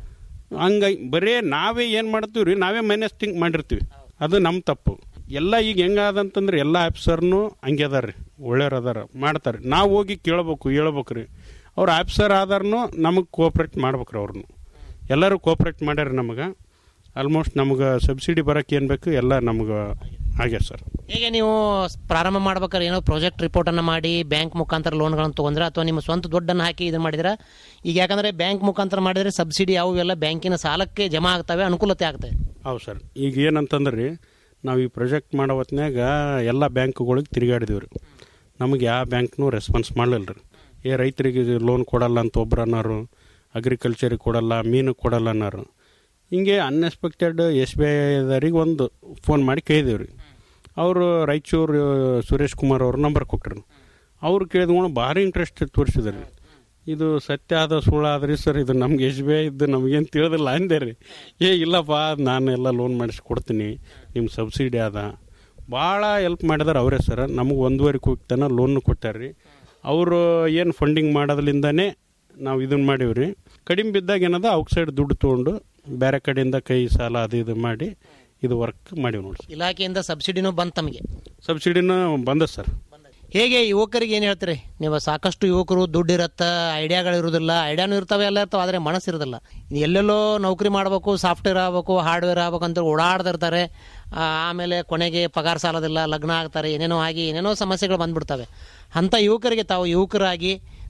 ಹಂಗಾಗಿ ಬರೇ ನಾವೇ ಏನು ಮಾಡ್ತೀವಿ ರೀ ನಾವೇ ಮೈನಸ್ ಥಿಂಕ್ ಮಾಡಿರ್ತೀವಿ ಅದು ನಮ್ಮ ತಪ್ಪು ಎಲ್ಲ ಈಗ ಹೆಂಗಾದಂತಂದ್ರೆ ಎಲ್ಲ ಆಫೀಸರ್ನು ಹಂಗೆ ಅದಾರ ರೀ ಒಳ್ಳೆಯವ್ರು ಅದಾರ ಮಾಡ್ತಾರೆ ನಾವು ಹೋಗಿ ಕೇಳ್ಬೇಕು ಹೇಳ್ಬೇಕು ರೀ ಅವ್ರು ಆಫೀಸರ್ ಆದಾರನು ನಮಗೆ ಕೋಆಪ್ರೇಟ್ ಮಾಡ್ಬೇಕು ರೀ ಅವ್ರನ್ನು ಎಲ್ಲರೂ ಕೋಆಪ್ರೇಟ್ ಮಾಡ್ಯಾರ ನಮಗೆ ಆಲ್ಮೋಸ್ಟ್ ನಮ್ಗೆ ಸಬ್ಸಿಡಿ ಬರೋಕೆ ಏನು ಬೇಕು ಎಲ್ಲ ನಮ್ಗೆ ಆಗ್ಯಾರ ಸರ್ ಹೇಗೆ ನೀವು ಪ್ರಾರಂಭ ಮಾಡ್ಬೇಕಾದ್ರೆ ಏನೋ ಪ್ರಾಜೆಕ್ಟ್ ರಿಪೋರ್ಟನ್ನು ಮಾಡಿ ಬ್ಯಾಂಕ್ ಮುಖಾಂತರ ಲೋನ್ಗಳನ್ನು ತೊಗೊಂಡ್ರೆ ಅಥವಾ ನಿಮ್ಮ ಸ್ವಂತ ದುಡ್ಡನ್ನು ಹಾಕಿ ಇದು ಮಾಡಿದ್ರೆ ಈಗ ಯಾಕಂದರೆ ಬ್ಯಾಂಕ್ ಮುಖಾಂತರ ಮಾಡಿದರೆ ಸಬ್ಸಿಡಿ ಅವು ಎಲ್ಲ ಬ್ಯಾಂಕಿನ ಸಾಲಕ್ಕೆ ಜಮಾ ಆಗ್ತವೆ ಅನುಕೂಲತೆ ಆಗ್ತವೆ ಹೌದು ಸರ್ ಈಗ ಏನಂತಂದ್ರೆ ರೀ ನಾವು ಈ ಪ್ರಾಜೆಕ್ಟ್ ಮಾಡೋ ಹೊತ್ನ್ಯಾಗ ಎಲ್ಲ ಬ್ಯಾಂಕ್ಗಳಿಗೆ ತಿರುಗಾಡಿದೀವಿ ರೀ ನಮಗೆ ಯಾವ ಬ್ಯಾಂಕ್ನೂ ರೆಸ್ಪಾನ್ಸ್ ಮಾಡಲಿಲ್ಲ ರೀ ಏ ರೈತರಿಗೆ ಲೋನ್ ಕೊಡಲ್ಲ ಅಂತ ಒಬ್ರು ಅನ್ನೋರು ಅಗ್ರಿಕಲ್ಚರಿಗೆ ಕೊಡಲ್ಲ ಮೀನು ಕೊಡಲ್ಲ ಅನ್ನೋರು ಹಿಂಗೆ ಅನ್ಎಕ್ಸ್ಪೆಕ್ಟೆಡ್ ಎಸ್ ಬಿ ಐದರಿಗೆ ಒಂದು ಫೋನ್ ಮಾಡಿ ಕೇಳಿದೀವಿ ರೀ ಅವರು ರಾಯಚೂರು ಸುರೇಶ್ ಕುಮಾರ್ ಅವ್ರ ನಂಬರ್ ಕೊಟ್ಟರು ಅವ್ರು ಕೇಳಿದ್ಕೊಂಡು ಭಾರಿ ಇಂಟ್ರೆಸ್ಟ್ ತೋರಿಸಿದ್ರು ಇದು ಸತ್ಯ ಆದ ಸುಳ್ಳು ಆದ್ರಿ ಸರ್ ಇದು ನಮ್ಗೆ ಎಸ್ ಬಿ ಐ ಇದ್ದು ನಮಗೇನು ತಿಳಿದಿಲ್ಲ ಅಂದೆ ರೀ ಏ ಇಲ್ಲಪ್ಪ ನಾನು ಎಲ್ಲ ಲೋನ್ ಮಾಡಿಸಿ ಕೊಡ್ತೀನಿ ನಿಮ್ಮ ಸಬ್ಸಿಡಿ ಅದ ಭಾಳ ಹೆಲ್ಪ್ ಮಾಡಿದಾರೆ ಅವರೇ ಸರ್ ನಮಗೆ ಒಂದೂವರೆ ಕೋಟಿ ತನಕ ಲೋನ್ ಕೊಟ್ಟಾರ ರೀ ಅವರು ಏನು ಫಂಡಿಂಗ್ ಮಾಡೋದ್ರಿಂದನೇ ನಾವು ಇದನ್ನ ಮಾಡೀವಿ ರೀ ಕಡಿಮೆ ಬಿದ್ದಾಗ ಏನದ ಔಟ್ಸೈಡ್ ದುಡ್ಡು ತೊಗೊಂಡು ಬೇರೆ ಕಡೆಯಿಂದ ಕೈ ಸಾಲ ಅದು ಇದು ಮಾಡಿ ಇದು ವರ್ಕ್ ಮಾಡೀವಿ ನೋಡಿ ಸರ್ ಇಲಾಖೆಯಿಂದ ಸಬ್ಸಿಡಿನೂ ಬಂತು ತಮಗೆ ಸಬ್ಸಿಡಿನೂ ಬಂದ ಸರ್ ಹೇಗೆ ಯುವಕರಿಗೆ ಏನು ಹೇಳ್ತೀರಿ ನೀವು ಸಾಕಷ್ಟು ಯುವಕರು ದುಡ್ಡು ಇರತ್ತ ಐಡಿಯಾಗಳು ಇರೋದಿಲ್ಲ ಐಡಿಯಾನು ಇರ್ತಾವೆ ಎಲ್ಲ ಇರ್ತಾವೆ ಆದರೆ ಮನಸ್ಸು ಇರೋದಿಲ್ಲ ಎಲ್ಲೆಲ್ಲೋ ನೌಕರಿ ಮಾಡಬೇಕು ಸಾಫ್ಟ್ವೇರ್ ಆಗಬೇಕು ಹಾರ್ಡ್ವೇರ್ ಆಗ್ಬೇಕು ಅಂತ ಓಡಾಡ್ದಿರ್ತಾರೆ ಆ, ಆಮೇಲೆ ಕೊನೆಗೆ ಪಗಾರ ಸಾಲದಿಲ್ಲ ಲಗ್ನ ಆಗ್ತಾರೆ ಏನೇನೋ ಆಗಿ ಏನೇನೋ ಸಮಸ್ಯೆಗಳು ಬಂದ್ಬಿಡ್ತವೆ ಅಂಥ ಯುವಕರಿಗೆ ತಾವು ಯುವಕರಾಗಿ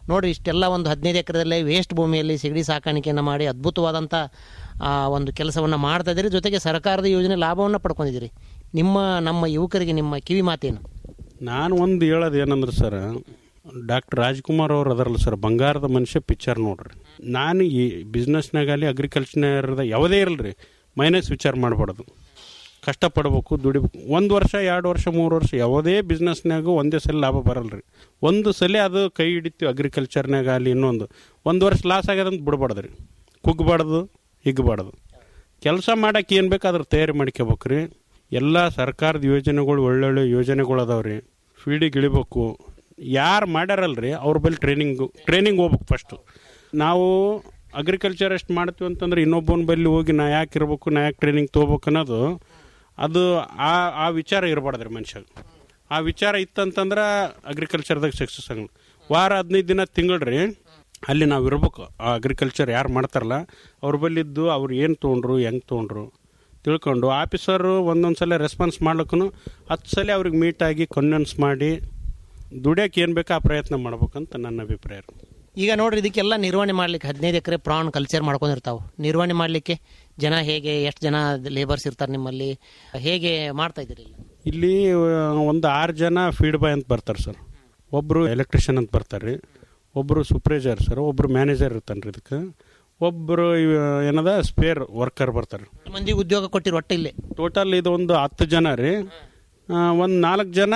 ನೋಡಿ ಇಷ್ಟೆಲ್ಲ ಒಂದು ಹದಿನೈದು ಎಕರೆದಲ್ಲೇ ವೇಸ್ಟ್ ಭೂಮಿಯಲ್ಲಿ ಸಿಗಡಿ ಸಾಕಾಣಿಕೆಯನ್ನು ಮಾಡಿ ಅದ್ಭುತವಾದಂಥ ಆ, ಒಂದು ಕೆಲಸವನ್ನು ಮಾಡ್ತಾ ಇದ್ದೀರಿ ಜೊತೆಗೆ ಸರ್ಕಾರದ ಯೋಜನೆ ಲಾಭವನ್ನು ಪಡ್ಕೊಂಡಿದ್ದೀರಿ ನಿಮ್ಮ ನಮ್ಮ ಯುವಕರಿಗೆ ನಿಮ್ಮ ಕಿವಿ ಮಾತೇನು ನಾನು ಒಂದು ಹೇಳೋದು ಏನಂದ್ರೆ ಸರ್ ಡಾಕ್ಟರ್ ರಾಜ್ಕುಮಾರ್ ಅವ್ರು ಅದರಲ್ಲ ಸರ್ ಬಂಗಾರದ ಮನುಷ್ಯ ಪಿಕ್ಚರ್ ನೋಡ್ರಿ ನಾನು ಈ ಬಿಸ್ನೆಸ್ನಾಗಲಿ ಅಗ್ರಿಕಲ್ಚರ್ನಾಗ ಯಾವುದೇ ಇರಲ್ರಿ ಮೈನಸ್ ವಿಚಾರ ಮಾಡಬಾರ್ದು ಕಷ್ಟಪಡ್ಬೇಕು ದುಡಿಬೇಕು ಒಂದು ವರ್ಷ ಎರಡು ವರ್ಷ ಮೂರು ವರ್ಷ ಯಾವುದೇ ಬಿಸ್ನೆಸ್ನಾಗೂ ಒಂದೇ ಸಲ ಲಾಭ ಬರಲ್ರಿ ಒಂದು ಸಲ ಅದು ಕೈ ಹಿಡಿತೀವಿ ಅಗ್ರಿಕಲ್ಚರ್ನಾಗ ಅಲ್ಲಿ ಇನ್ನೊಂದು ಒಂದು ವರ್ಷ ಲಾಸ್ ಆಗ್ಯದಂತ ಬಿಡ್ಬಾರ್ದು ರೀ ಕುಗ್ಬಾರ್ದು ಹಿಗ್ಬಾರ್ದು ಕೆಲಸ ಮಾಡಕ್ಕೆ ಏನು ಬೇಕು ಅದ್ರ ತಯಾರಿ ಮಾಡ್ಕೋಬೇಕು ರೀ ಎಲ್ಲ ಸರ್ಕಾರದ ಯೋಜನೆಗಳು ಒಳ್ಳೊಳ್ಳೆ ಯೋಜನೆಗಳು ಅದಾವ್ರಿ ಫೀಲ್ಡಿಗೆ ಇಳಿಬೇಕು ಯಾರು ಮಾಡ್ಯಾರಲ್ರಿ ಅವ್ರ ಬಳಿ ಟ್ರೈನಿಂಗು ಟ್ರೈನಿಂಗ್ ಹೋಗ್ಬೇಕು ಫಸ್ಟು ನಾವು ಅಗ್ರಿಕಲ್ಚರ್ ಎಷ್ಟು ಮಾಡ್ತೀವಿ ಅಂತಂದ್ರೆ ಇನ್ನೊಬ್ಬನ ಬಳಿ ಹೋಗಿ ನಾ ಯಾಕೆ ಇರ್ಬೇಕು ನಾ ಯಾಕೆ ಟ್ರೈನಿಂಗ್ ತೊಗೋಬೇಕು ಅನ್ನೋದು ಅದು ಆ ಆ ವಿಚಾರ ಇರಬಾರ್ದ್ರಿ ಮನುಷ್ಯ ಆ ವಿಚಾರ ಇತ್ತಂತಂದ್ರೆ ಅಗ್ರಿಕಲ್ಚರ್ದಾಗ ಸಕ್ಸಸ್ ಆಗ ವಾರ ಹದಿನೈದು ದಿನ ತಿಂಗಳ್ರಿ ಅಲ್ಲಿ ನಾವು ಇರ್ಬೇಕು ಆ ಅಗ್ರಿಕಲ್ಚರ್ ಯಾರು ಮಾಡ್ತಾರಲ್ಲ ಅವ್ರ ಬಲ್ಲಿದ್ದು ಅವ್ರು ಏನು ತೊಗೊಂಡ್ರು ಹೆಂಗೆ ತೊಗೊಂಡ್ರು ತಿಳ್ಕೊಂಡು ಆಫೀಸರು ಒಂದೊಂದು ಸಲ ರೆಸ್ಪಾನ್ಸ್ ಮಾಡ್ಲಿಕ್ಕೂ ಹತ್ತು ಸಲ ಅವ್ರಿಗೆ ಮೀಟಾಗಿ ಕನ್ವಿನ್ಸ್ ಮಾಡಿ ದುಡಿಯೋಕೆ ಏನು ಬೇಕೋ ಆ ಪ್ರಯತ್ನ ಮಾಡ್ಬೇಕಂತ ನನ್ನ ಅಭಿಪ್ರಾಯ ರೀ. ಈಗ ನೋಡ್ರಿ ಇದಕ್ಕೆಲ್ಲ ನಿರ್ವಹಣೆ ಮಾಡ್ಲಿಕ್ಕೆ ಹದಿನೈದು ಎಕರೆ ಪ್ರಾನ್ ಕಲ್ಚರ್ ಮಾಡ್ಕೊಂಡಿರ್ತಾವೆ ನಿರ್ವಹಣೆ ಮಾಡಲಿಕ್ಕೆ ಜನ ಹೇಗೆ ಎಷ್ಟು ಜನ ಲೇಬರ್ಸ್ ಇರ್ತಾರೆ ನಿಮ್ಮಲ್ಲಿ ಹೇಗೆ ಮಾಡ್ತಾ ಇದ್ದೀರಿ ಇಲ್ಲಿ? ಇಲ್ಲಿ ಆ, ಒಂದು ಆರು ಜನ ಫೀಡ್ ಬಾಯ್ ಅಂತ ಬರ್ತಾರೆ ಸರ್ ಒಬ್ಬರು ಎಲೆಕ್ಟ್ರಿಷಿಯನ್ ಅಂತ ಬರ್ತಾರೆ ರೀ ಒಬ್ಬರು ಸೂಪ್ರೈಸರ್ ಸರ್ ಒಬ್ಬರು ಮ್ಯಾನೇಜರ್ ಇರ್ತಾನೆ ರೀ ಇದಕ್ಕೆ ಒಬ್ಬರು ಏನದ ಸ್ಪೇರ್ ವರ್ಕರ್ ಬರ್ತಾರೆ ಮಂದಿಗೆ ಉದ್ಯೋಗ ಕೊಟ್ಟಿರೋ ಒಟ್ಟು ಇಲ್ಲಿ ಟೋಟಲ್ ಇದು ಒಂದು ಹತ್ತು ಜನ ರೀ ಒಂದು ನಾಲ್ಕು ಜನ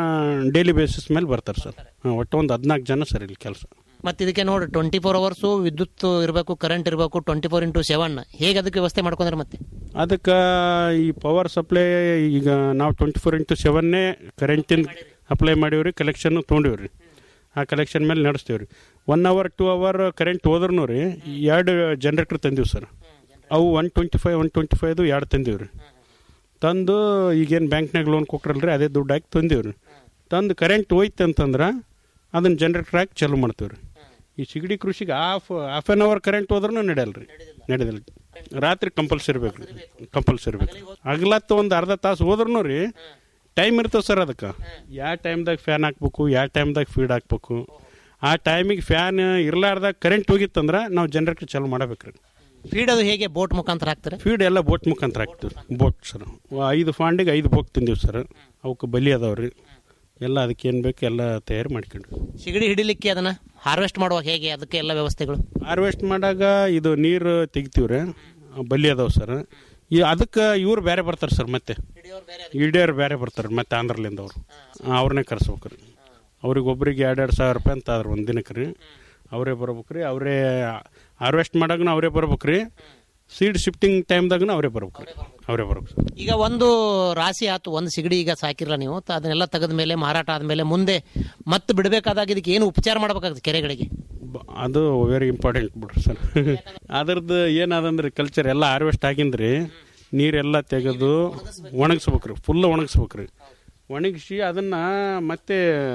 ಡೈಲಿ ಬೇಸಿಸ್ ಮೇಲೆ ಬರ್ತಾರೆ ಸರ್ ಹಾಂ, ಒಟ್ಟು ಒಂದು ಹದಿನಾಲ್ಕು ಜನ ಸರ್ ಇಲ್ಲಿ ಕೆಲಸ ಮತ್ತೆ ಇದಕ್ಕೆ ನೋಡಿ ಟ್ವೆಂಟಿ ಫೋರ್ ಅವರ್ಸು ವಿದ್ಯುತ್ ಇರಬೇಕು ಕರೆಂಟ್ ಇರಬೇಕು ಟ್ವೆಂಟಿ ಫೋರ್ ಇಂಟು ಸೆವೆನ್ ಹೇಗೆ ಅದಕ್ಕೆ ವ್ಯವಸ್ಥೆ ಮಾಡ್ಕೊಂಡ್ರೆ ಮತ್ತೆ ಅದಕ್ಕೆ ಈ ಪವರ್ ಸಪ್ಲೈ ಈಗ ನಾವು ಟ್ವೆಂಟಿ ಫೋರ್ ಇಂಟು ಸೆವೆನ್ನೇ ಕರೆಂಟಿನ ಅಪ್ಲೈ ಮಾಡೀವ್ರಿ ಕಲೆಕ್ಷನ್ ತೊಗೊಂಡಿವ್ರಿ ಆ ಕಲೆಕ್ಷನ್ ಮೇಲೆ ನಡೆಸ್ತೀವಿ ರೀ one hour two hour current ಹೋದ್ರೂ ರೀ ಎರಡು ಜನ್ರೇಟರ್ ತಂದೀವಿ ಸರ್ ಅವು one twenty five one twenty ಫೈವ್ದು ಎರಡು ತಂದೀವಿ ರೀ ತಂದು ಈಗೇನು ಬ್ಯಾಂಕ್ನಾಗ ಲೋನ್ ಕೊಟ್ರಲ್ರಿ ಅದೇ ದುಡ್ಡು ಹಾಕಿ ತಂದೀವಿ ರೀ ತಂದು ಕರೆಂಟ್ ಹೋಯ್ತು ಅಂತಂದ್ರೆ ಅದನ್ನು ಜನ್ರೇಟರ್ ಹಾಕಿ ಚಾಲು ಮಾಡ್ತೀವಿ ರೀ ಈ ಸಿಗಡಿ ಕೃಷಿಗೆ half half an hour current ಹೋದ್ರೂ ನಡೆಯಲ್ಲ ರೀ ನಡೆದಿಲ್ಲ ರಾತ್ರಿ ಕಂಪಲ್ಸರಿ ಬೇಕು ರೀ ಕಂಪಲ್ಸರಿ ಬೇಕು ಹಗಲತ್ತು ಒಂದು ಅರ್ಧ ತಾಸು ಹೋದ್ರೂ ರೀ ಟೈಮ್ ಇರ್ತದೆ ಸರ್ ಅದಕ್ಕೆ ಯಾವ ಟೈಮ್ದಾಗ ಫ್ಯಾನ್ ಹಾಕ್ಬೇಕು ಯಾವ ಟೈಮ್ದಾಗ ಫೀಡ್ ಹಾಕ್ಬೇಕು ಆ ಟೈಮಿಗೆ ಫ್ಯಾನ್ ಇರ್ಲಾರ್ದಾಗ ಕರೆಂಟ್ ಹೋಗಿತ್ತಂದ್ರೆ ನಾವು ಜನ್ರೇಟರ್ ಚಾಲು ಮಾಡಬೇಕು ರೀ ಫೀಡ್ ಅದು ಹೇಗೆ ಬೋಟ್ ಮುಖಾಂತರ ಹಾಕ್ತಾರೆ ಫೀಡ್ ಎಲ್ಲ ಬೋಟ್ ಮುಖಾಂತರ ಹಾಕ್ತೀವಿ ಬೋಟ್ ಸರ್ ಐದು ಫಾಂಡಿಗೆ ಐದು ಬೋಟ್ ತಿಂದೀವಿ ಸರ್ ಅವಕ್ಕೆ ಬಲಿ ಅದಾವ್ರಿ ಎಲ್ಲ ಅದಕ್ಕೆ ಏನು ಬೇಕು ಎಲ್ಲ ತಯಾರಿ ಮಾಡ್ಕೊಂಡ್ವಿ ಸಿಗಡಿ ಹಿಡಿಲಿಕ್ಕೆ ಅದನ್ನ ಹಾರ್ವೆಸ್ಟ್ ಮಾಡುವಾಗ ಹೇಗೆ ಅದಕ್ಕೆ ಎಲ್ಲ ವ್ಯವಸ್ಥೆಗಳು ಹಾರ್ವೆಸ್ಟ್ ಮಾಡಾಗ ಇದು ನೀರು ತೆಗಿತೀವ್ರಿ ಬಲಿ ಅದಾವ ಸರ್ ಈ ಅದಕ್ಕೆ ಇವ್ರು ಬೇರೆ ಬರ್ತಾರೆ ಸರ್ ಮತ್ತೆ ಇಡಿಯರ್ ಬೇರೆ ಬರ್ತಾರೆ ಮತ್ತೆ ಆಂಧ್ರಲಿಂದ ಅವರು ಅವ್ರನ್ನೇ ಕರ್ಸ್ಬೇಕು ರೀ ಅವ್ರಿಗೆ ಒಬ್ರಿಗೆ ಎರಡು ಎರಡು ಸಾವಿರ ರೂಪಾಯಿ ಅಂತ ಆದ್ರೆ ಒಂದು ದಿನಕ್ಕೆ ರೀ ಅವರೇ ಬರ್ಬೇಕು ರೀ ಅವರೇ ಹಾರ್ವೆಸ್ಟ್ ಮಾಡಾಗನೂ ಅವರೇ ಬರ್ಬೇಕು ರೀ ಸೀಡ್ ಶಿಫ್ಟಿಂಗ್ ಟೈಮ್ದಾಗನೂ ಅವರೇ ಬರ್ಬೇಕು ರೀ ಅವರೇ ಬರ್ಬೇಕು ಸರ್ ಈಗ ಒಂದು ರಾಶಿ ಆತು ಒಂದು ಸಿಗಡಿ ಈಗ ಸಾಕಿರಲ್ಲ ನೀವು ತ- ಅದನ್ನೆಲ್ಲ ತೆಗೆದ ಮೇಲೆ ಮಾರಾಟ ಆದ್ಮೇಲೆ ಮುಂದೆ ಮತ್ತೆ ಬಿಡಬೇಕಾದಾಗ ಇದಕ್ಕೆ ಏನು ಉಪಚಾರ ಮಾಡಬೇಕಾಗುತ್ತೆ ಕೆರೆಗಳಿಗೆ ಬ- ಅದು ವೆರಿ ಇಂಪಾರ್ಟೆಂಟ್ ಬಿಡ್ರಿ ಸರ್ ಅದ್ರದ್ದು ಏನಾದಂದ್ರೆ ಕಲ್ಚರ್ ಎಲ್ಲ ಹಾರ್ವೆಸ್ಟ್ ಆಗಿಂದ್ರಿ ನೀರೆಲ್ಲ ತೆಗೆದು ಒಣಗಿಸ್ಬೇಕ್ರಿ ಫುಲ್ ಒಣಗಿಸ್ಬೇಕ್ರಿ ಒಣಗಿಸಿ ಅದನ್ನ ಮತ್ತೆ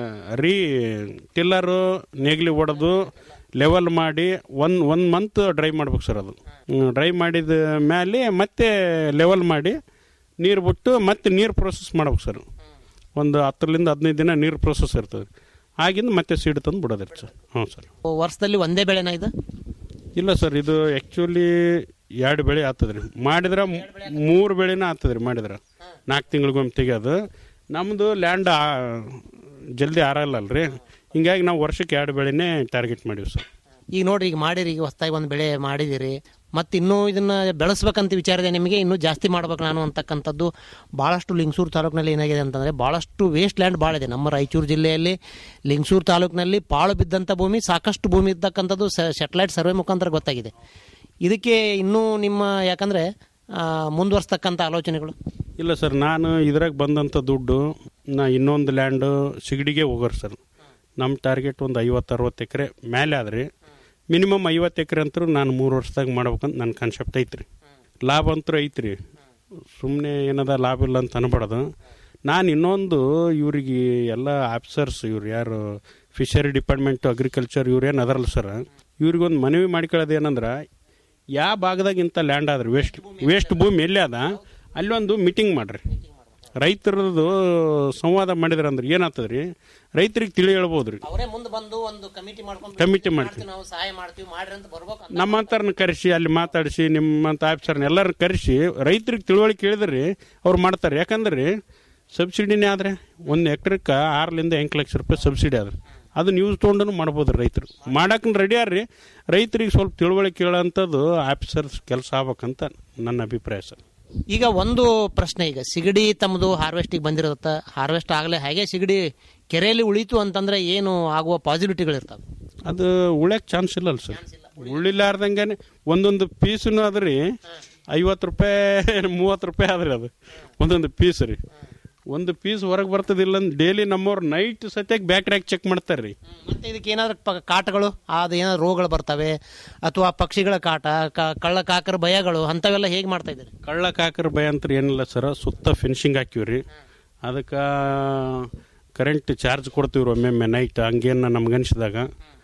ರೀ ಟಿಲ್ಲರು ನೇಗ್ಲಿ ಹೊಡೆದು ಲೆವೆಲ್ ಮಾಡಿ ಒನ್ ಒನ್ ಮಂತ್ ಡ್ರೈ ಮಾಡ್ಬೇಕು ಸರ್ ಅದು ಡ್ರೈ ಮಾಡಿದ ಮೇಲೆ ಮತ್ತೆ ಲೆವೆಲ್ ಮಾಡಿ ನೀರು ಬಿಟ್ಟು ಮತ್ತೆ ನೀರು ಪ್ರೋಸೆಸ್ ಮಾಡ್ಬೇಕು ಸರ್ ಒಂದು ಹತ್ತರಿಂದ ಹದಿನೈದು ದಿನ ನೀರು ಪ್ರೋಸೆಸ್ ಇರ್ತದೆ ಆಗಿಂದ ಮತ್ತೆ ಸೀಡ್ ತಂದು ಬಿಡೋದಿರ್ತ ಸರ್ ಹ್ಞೂ ಸರ್ ವರ್ಷದಲ್ಲಿ ಒಂದೇ ಬೆಳೆನ ಇದು ಇಲ್ಲ ಸರ್ ಇದು ಆ್ಯಕ್ಚುಲಿ ಎರಡು ಬೆಳೆ ಆಗ್ತದ್ರಿ ಮಾಡಿದ್ರೆ ಮೂರು ಬೆಳೆನ ಆಗ್ತದ್ರಿ ಮಾಡಿದ್ರೆ ನಾಲ್ಕು ತಿಂಗಳಿಗೊಮ್ಮೆ ತೆಗಿಯೋದು ನಮ್ಮದು ಲ್ಯಾಂಡ್ ಜಲ್ದಿ ಆರಲ್ಲಲ್ರಿ ಹಿಂಗಾಗಿ ನಾವು ವರ್ಷಕ್ಕೆ ಎರಡು ಬೆಳೆನೇ ಟಾರ್ಗೆಟ್ ಮಾಡೀವಿ ಸರ್ ಈಗ ನೋಡ್ರಿ ಈಗ ಮಾಡಿರಿ ಈಗ ಹೊಸದಾಗಿ ಒಂದು ಬೆಳೆ ಮಾಡಿದಿರಿ ಮತ್ತೆ ಇನ್ನೂ ಇದನ್ನ ಬೆಳೆಸ್ಬೇಕಂತ ವಿಚಾರ ಇದೆ ನಿಮಗೆ ಇನ್ನೂ ಜಾಸ್ತಿ ಮಾಡ್ಬೇಕು ನಾನು ಅಂತಕ್ಕಂಥದ್ದು ಭಾಳಷ್ಟು ಲಿಂಗಸೂರು ತಾಲೂಕಿನಲ್ಲಿ ಏನಾಗಿದೆ ಅಂತಂದರೆ ಭಾಳಷ್ಟು ವೇಸ್ಟ್ ಲ್ಯಾಂಡ್ ಭಾಳ ಇದೆ ನಮ್ಮ ರಾಯಚೂರು ಜಿಲ್ಲೆಯಲ್ಲಿ ಲಿಂಗಸೂರು ತಾಲೂಕಿನಲ್ಲಿ ಪಾಳು ಬಿದ್ದಂಥ ಭೂಮಿ ಸಾಕಷ್ಟು ಭೂಮಿ ಇದ್ದಕ್ಕಂಥದ್ದು ಸ್ಯಾಟಲೈಟ್ ಸರ್ವೆ ಮುಖಾಂತರ ಗೊತ್ತಾಗಿದೆ ಇದಕ್ಕೆ ಇನ್ನೂ ನಿಮ್ಮ ಯಾಕಂದರೆ ಮುಂದುವರ್ಸ್ತಕ್ಕಂಥ ಆಲೋಚನೆಗಳು ಇಲ್ಲ ಸರ್ ನಾನು ಇದ್ರಾಗ ಬಂದಂಥ ದುಡ್ಡು ನಾ ಇನ್ನೊಂದು ಲ್ಯಾಂಡು ಸಿಗಡಿಗೆ ಹೋಗೋರು ಸರ್ ನಮ್ಮ ಟಾರ್ಗೆಟ್ ಒಂದು ಐವತ್ತು ಅರವತ್ತು ಎಕರೆ ಮೇಲೆ ಆದ್ರಿ ಮಿನಿಮಮ್ ಐವತ್ತು ಎಕರೆ ಅಂತೂ ನಾನು ಮೂರು ವರ್ಷದಾಗ ಮಾಡ್ಬೇಕಂತ ನನ್ನ ಕಾನ್ಸೆಪ್ಟ್ ಐತ್ರಿ ಲಾಭ ಅಂತೂ ಐತ್ರಿ ಸುಮ್ಮನೆ ಏನದ ಲಾಭ ಇಲ್ಲ ಅಂತ ಅನ್ಬಾರ್ದು ನಾನು ಇನ್ನೊಂದು ಇವ್ರಿಗೆ ಎಲ್ಲ ಆಫೀಸರ್ಸ್ ಇವ್ರು ಯಾರು ಫಿಶರಿ ಡಿಪಾರ್ಟ್ಮೆಂಟ್ ಅಗ್ರಿಕಲ್ಚರ್ ಇವ್ರು ಏನು ಅದರಲ್ಲ ಸರ್ ಇವ್ರಿಗೊಂದು ಮನವಿ ಮಾಡ್ಕೊಳ್ಳೋದು ಏನಂದ್ರೆ ಯಾವ ಭಾಗದಾಗ ಇಂಥ ಲ್ಯಾಂಡ್ ಆದ್ರಿ ವೇಸ್ಟ್ ವೇಸ್ಟ್ ಭೂಮಿ ಎಲ್ಲಿ ಅದ ಅಲ್ಲೊಂದು ಮೀಟಿಂಗ್ ಮಾಡ್ರಿ ರೈತರದು ಸಂವಾದ ಮಾಡಿದ್ರ ಅಂದ್ರೆ ಏನಾಗ್ತದ್ರಿ ರೈತರಿಗೆ ತಿಳಿ ಹೇಳ್ಬೋದ್ರಿ ಅವರೇ ಮುಂದೆ ಬಂದು ಒಂದು ಕಮಿಟಿ ಮಾಡ್ಕೊಂಡು ಕಮಿಟಿ ಮಾಡ್ತೀವಿ ನಾವು ಸಹಾಯ ಮಾಡ್ತೀವಿ ಮಾಡ್ರಿ ಅಂತ ಬರ್ಬೇಕು ನಮ್ಮಂತರನ್ನ ಕರೆಸಿ ಅಲ್ಲಿ ಮಾತಾಡಿಸಿ ನಿಮ್ಮಂತ ಆಫೀಸರ್ನ ಎಲ್ಲರನ್ನ ಕರೆಸಿ ರೈತರಿಗೆ ತಿಳುವಳಿಕೆ ಹೇಳಿದ್ರಿ ಅವ್ರು ಮಾಡ್ತಾರೆ ಯಾಕಂದ್ರೆ ಸಬ್ಸಿಡಿನೇ ಆದ್ರೆ ಒಂದು ಎಕರೆಕ್ಕೆ ಆರರಿಂದ ಎಂಟು ಲಕ್ಷ ರೂಪಾಯಿ ಸಬ್ಸಿಡಿ ಆದ್ರೆ ಅದನ್ನ ಯೂಸ್ ತೊಗೊಂಡು ಮಾಡ್ಬೋದು ರೈತರು ಮಾಡಕ್ಕೆ ರೆಡಿ ಆರ್ರಿ ರೈತರಿಗೆ ಸ್ವಲ್ಪ ತಿಳುವಳಿಕೆ ಹೇಳೋಂಥದ್ದು ಆಫೀಸರ್ಸ್ ಕೆಲಸ ಆಗ್ಬೇಕಂತ ನನ್ನ ಅಭಿಪ್ರಾಯ ಸರ್ ಈಗ ಒಂದು ಪ್ರಶ್ನೆ ಈಗ ಸಿಗಡಿ ತಮ್ಮದು ಹಾರ್ವೆಸ್ಟಿಗೆ ಬಂದಿರತ್ತ ಹಾರ್ವೆಸ್ಟ್ ಆಗಲೇ ಹಾಗೆ ಸಿಗಡಿ ಕೆರೆಯಲ್ಲಿ ಉಳಿತು ಅಂತಂದ್ರೆ ಏನು ಆಗುವ ಪಾಸಿಬಿಲಿಟಿಗಳಿರ್ತಾವೆ ಅದು ಉಳ್ಯಾಕ ಚಾನ್ಸ್ ಇಲ್ಲಲ್ಲ ಸರ್ ಉಳಿಲಾರ್ದಂಗೆ ಒಂದೊಂದು ಪೀಸ್ನು ಅದ್ರಿ ಐವತ್ತು ರೂಪಾಯಿ ಮೂವತ್ತು ರೂಪಾಯಿ ಆದ್ರಿ ಅದು ಒಂದೊಂದು ಪೀಸ್ ರೀ ಒಂದು ಪೀಸ್ ಹೊರಗೆ ಬರ್ತದಿಲ್ಲ ಡೈಲಿ ನಮ್ಮವ್ರು ನೈಟ್ ಸತ್ಯಾಗ ಬ್ಯಾಟ್ರ್ಯಾಗ ಚೆಕ್ ಮಾಡ್ತಾರೆ ರೀ ಮತ್ತೆ ಇದಕ್ಕೆ ಏನಾದ್ರು ಪ- ಕಾಟಗಳು ಅದು ಏನಾದ್ರು ರೋಗಗಳು ಬರ್ತವೆ ಅಥವಾ ಪಕ್ಷಿಗಳ ಕಾಟ ಕ- ಕಳ್ಳ ಕಾಕರ ಭಯಗಳು ಅಂಥವೆಲ್ಲ ಹೇಗೆ ಮಾಡ್ತಾ ಇದ್ದೀರಿ ಕಳ್ಳ ಕಾಕರ ಭಯ ಅಂತ ಏನಿಲ್ಲ ಸರ್ ಸುತ್ತ ಫಿನಿಶಿಂಗ್ ಹಾಕಿವಿ ರೀ ಅದಕ್ಕೆ ಕರೆಂಟ್ ಚಾರ್ಜ್ ಕೊಡ್ತೀವಿ ರೀ ಒಮ್ಮೊಮ್ಮೆ ನೈಟ್ ಹಂಗೇನು ನಮ್ಗೆ ಅನಿಸಿದಾಗ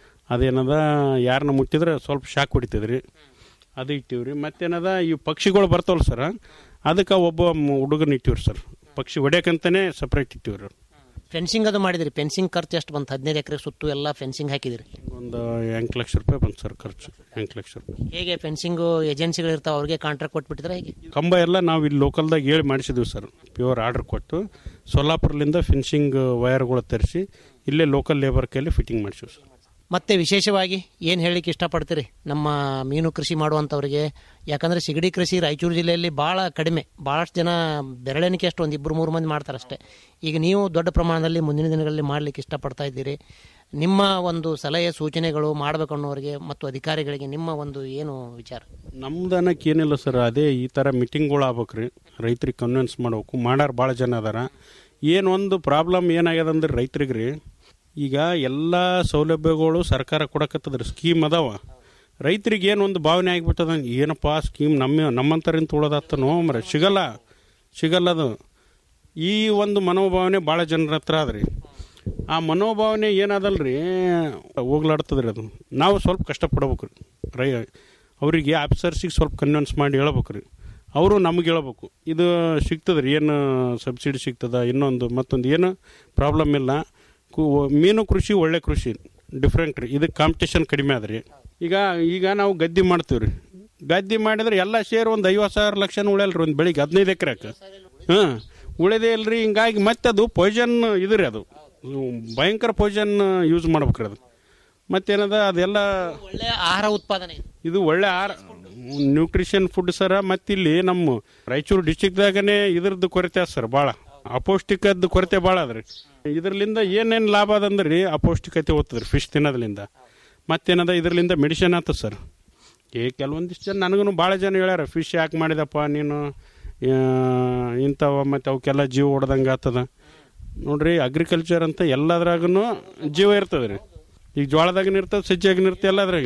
ಅದೇನದ ಯಾರನ್ನ ಮುಟ್ಟಿದ್ರೆ ಸ್ವಲ್ಪ ಶಾಕ್ ಹೊಡಿತದ್ರಿ ಅದು ಇಟ್ಟಿವಿ ರೀ ಮತ್ತೇನದ ಈ ಪಕ್ಷಿಗಳು ಬರ್ತಾವಲ್ಲ ಸರ್ ಅದಕ್ಕೆ ಒಬ್ಬ ಹುಡುಗನ ಇಟ್ಟಿವ್ರಿ ಸರ್ ಪಕ್ಷಿ ಹೊಡ್ಯಕ್ಕಂತಾನೆ ಸಪ್ರೇಟ್ ಇಟ್ಟಿವಿ ರೀ ಫೆನ್ಸಿಂಗ್ ಅದು ಮಾಡಿದಿರಿ ಫೆನ್ಸಿಂಗ್ ಖರ್ಚು ಎಷ್ಟು ಬಂತು ಹದಿನೈದು ಎಕರೆ ಸುತ್ತು ಎಲ್ಲ ಫೆನ್ಸಿಂಗ್ ಹಾಕಿದಿರಿ ಒಂದು ಎಂಟು ಲಕ್ಷ ರೂಪಾಯಿ ಬಂತು ಸರ್ ಖರ್ಚು ಎಂಟು ಲಕ್ಷ ರೂಪಾಯಿ ಹೇಗೆ ಫೆನ್ಸಿಂಗು ಏಜೆನ್ಸಿಗಳು ಇರ್ತಾವೆ ಅವ್ರಿಗೆ ಕಾಂಟ್ರಾಕ್ಟ್ ಕೊಟ್ಬಿಟ್ಟಿದ್ರೆ ಹೇಗೆ ಕಂಬ ಎಲ್ಲ ನಾವು ಇಲ್ಲಿ ಲೋಕಲ್ದಾಗ ಹೇಳಿ ಮಾಡಿಸಿದ್ವಿ ಸರ್ ಪ್ಯೂರ್ ಆರ್ಡರ್ ಕೊಟ್ಟು ಸೊಲ್ಲಾಪುರದಿಂದ ಫಿನಿಶಿಂಗ್ ವೈರ್ಗಳು ತರಿಸಿ ಇಲ್ಲೇ ಲೋಕಲ್ ಲೇಬರ್ ಕೈಲಿ ಫಿಟ್ಟಿಂಗ್ ಮಾಡಿಸಿವಿ ಸರ್ ಮತ್ತೆ ವಿಶೇಷವಾಗಿ ಏನು ಹೇಳಲಿಕ್ಕೆ ಇಷ್ಟಪಡ್ತೀರಿ ನಮ್ಮ ಮೀನು ಕೃಷಿ ಮಾಡುವಂಥವ್ರಿಗೆ ಯಾಕಂದ್ರೆ ಸಿಗಡಿ ಕೃಷಿ ರಾಯಚೂರು ಜಿಲ್ಲೆಯಲ್ಲಿ ಭಾಳ ಕಡಿಮೆ ಭಾಳಷ್ಟು ಜನ ಬೆರಳೆಣಿಕೆ ಅಷ್ಟು ಒಂದು ಇಬ್ಬರು ಮೂರು ಮಂದಿ ಮಾಡ್ತಾರೆ ಅಷ್ಟೇ ಈಗ ನೀವು ದೊಡ್ಡ ಪ್ರಮಾಣದಲ್ಲಿ ಮುಂದಿನ ದಿನಗಳಲ್ಲಿ ಮಾಡಲಿಕ್ಕೆ ಇಷ್ಟಪಡ್ತಾ ಇದ್ದೀರಿ ನಿಮ್ಮ ಒಂದು ಸಲಹೆ ಸೂಚನೆಗಳು ಮಾಡಬೇಕು ಅನ್ನೋರಿಗೆ ಮತ್ತು ಅಧಿಕಾರಿಗಳಿಗೆ ನಿಮ್ಮ ಒಂದು ಏನು ವಿಚಾರ ನಮ್ದು ಅನ್ನಕ್ಕೆ ಏನಿಲ್ಲ ಸರ್ ಅದೇ ಈ ಥರ ಮೀಟಿಂಗ್ಗಳು ಆಗ್ಬೇಕ್ರಿ ರೈತರಿಗೆ ಕನ್ವಿನ್ಸ್ ಮಾಡ್ಬೇಕು ಮಾಡಾರ ಭಾಳ ಜನ ಅದಾರ ಏನು ಒಂದು ಪ್ರಾಬ್ಲಮ್ ಏನಾಗ್ಯದ ಅಂದ್ರೆ ರೈತರಿಗೆ ರೀ ಈಗ ಎಲ್ಲ ಸೌಲಭ್ಯಗಳು ಸರ್ಕಾರ ಕೊಡಕತ್ತದ್ರಿ ಸ್ಕೀಮ್ ಅದಾವ ರೈತರಿಗೆ ಏನು ಒಂದು ಭಾವನೆ ಆಗಿಬಿಟ್ಟದ ಏನಪ್ಪ ಸ್ಕೀಮ್ ನಮ್ಮ ನಮ್ಮಂತರಿಂದ ತೊಗೊಳೋದತ್ತನೋ ಮರ ಸಿಗಲ್ಲ ಸಿಗಲ್ಲ ಅದು ಈ ಒಂದು ಮನೋಭಾವನೆ ಭಾಳ ಜನರ ಹತ್ರ ಅದ್ರಿ ಆ ಮನೋಭಾವನೆ ಏನದಲ್ರಿ ಹೋಗ್ಲಾಡ್ತದ್ರಿ ಅದು ನಾವು ಸ್ವಲ್ಪ ಕಷ್ಟಪಡ್ಬೇಕು ರೀ ರೈ ಅವರಿಗೆ ಆಫೀಸರ್ಸಿಗೆ ಸ್ವಲ್ಪ ಕನ್ವಿನ್ಸ್ ಮಾಡಿ ಹೇಳ್ಬೇಕು ರೀ ಅವರು ನಮಗೆ ಹೇಳ್ಬೇಕು ಇದು ಸಿಗ್ತದೆ ರೀ ಏನು ಸಬ್ಸಿಡಿ ಸಿಗ್ತದ ಇನ್ನೊಂದು ಮತ್ತೊಂದು ಏನು ಪ್ರಾಬ್ಲಮ್ ಇಲ್ಲ ಕು- ಮೀನು ಕೃಷಿ ಒಳ್ಳೆ ಕೃಷಿ ಡಿಫ್ರೆಂಟ್ ರೀ ಇದಕ್ಕೆ ಕಾಂಪಿಟೇಷನ್ ಕಡಿಮೆ ಅದ ರೀ ಈಗ ಈಗ ನಾವು ಗದ್ದೆ ಮಾಡ್ತೀವಿ ರೀ ಗದ್ದೆ ಮಾಡಿದ್ರೆ ಎಲ್ಲ ಸೇರಿ ಒಂದು ಐವತ್ತು ಸಾವಿರ ಲಕ್ಷನ ಉಳಿಯಲ್ಲ ಒಂದು ಬೆಳಿಗ್ಗೆ ಹದಿನೈದು ಎಕರೆಕ್ಕೆ ಹಾಂ ಉಳಿದೇ ಇಲ್ರಿ ಹಿಂಗಾಗಿ ಮತ್ತೆ ಅದು ಪಾಯ್ಸನ್ ಇದು ರೀ ಅದು ಭಯಂಕರ ಪಾಯ್ಸನ್ ಯೂಸ್ ಮಾಡ್ಬೇಕ್ರಿ ಅದು ಮತ್ತೇನದ ಅದೆಲ್ಲ ಒಳ್ಳೆ ಆಹಾರ ಉತ್ಪಾದನೆ ಇದು ಒಳ್ಳೆ ಆಹಾರ ನ್ಯೂಟ್ರಿಷನ್ ಫುಡ್ ಸರ ಮತ್ತಿಲ್ಲಿ ನಮ್ಮ ರಾಯಚೂರು ಡಿಸ್ಟಿಕ್ದಾಗನೇ ಇದ್ರದ್ದು ಕೊರತೆ ಅದ ಸರ್ ಭಾಳ ಅಪೌಷ್ಟಿಕದ ಕೊರತೆ ಭಾಳ ಅದ್ರಿ ಇದರ್ಲಿಂದ ಏನೇನು ಲಾಭ ಅದಂದ್ರಿ ಅಪೌಷ್ಟಿಕತೆ ಓದ್ತದ್ರಿ ಫಿಶ್ ತಿನ್ನೋದ್ರಿಂದ ಮತ್ತೇನದ ಇದರ್ಲಿಂದ ಮೆಡಿಸಿನ್ ಆತದ ಸರ್ ಏ ಕೆಲವೊಂದಿಷ್ಟು ಜನ ನನಗೂ ಭಾಳ ಜನ ಹೇಳ್ಯಾರ ಫಿಶ್ ಯಾಕೆ ಮಾಡಿದಪ್ಪ ನೀನು ಆ, ಇಂಥವ ಮತ್ತು ಅವಕ್ಕೆಲ್ಲ ಜೀವ ಹೊಡೆದಂಗೆ ಆಗ್ತದ ನೋಡ್ರಿ ಅಗ್ರಿಕಲ್ಚರ್ ಅಂತ ಎಲ್ಲದ್ರಾಗೂ ಜೀವ ಇರ್ತದೆ ರೀ ಈಗ ಜೋಳದಾಗನ ಇರ್ತದೆ ಸಜ್ಜಾಗನ ಇರ್ತದೆ ಎಲ್ಲದ್ರಾಗ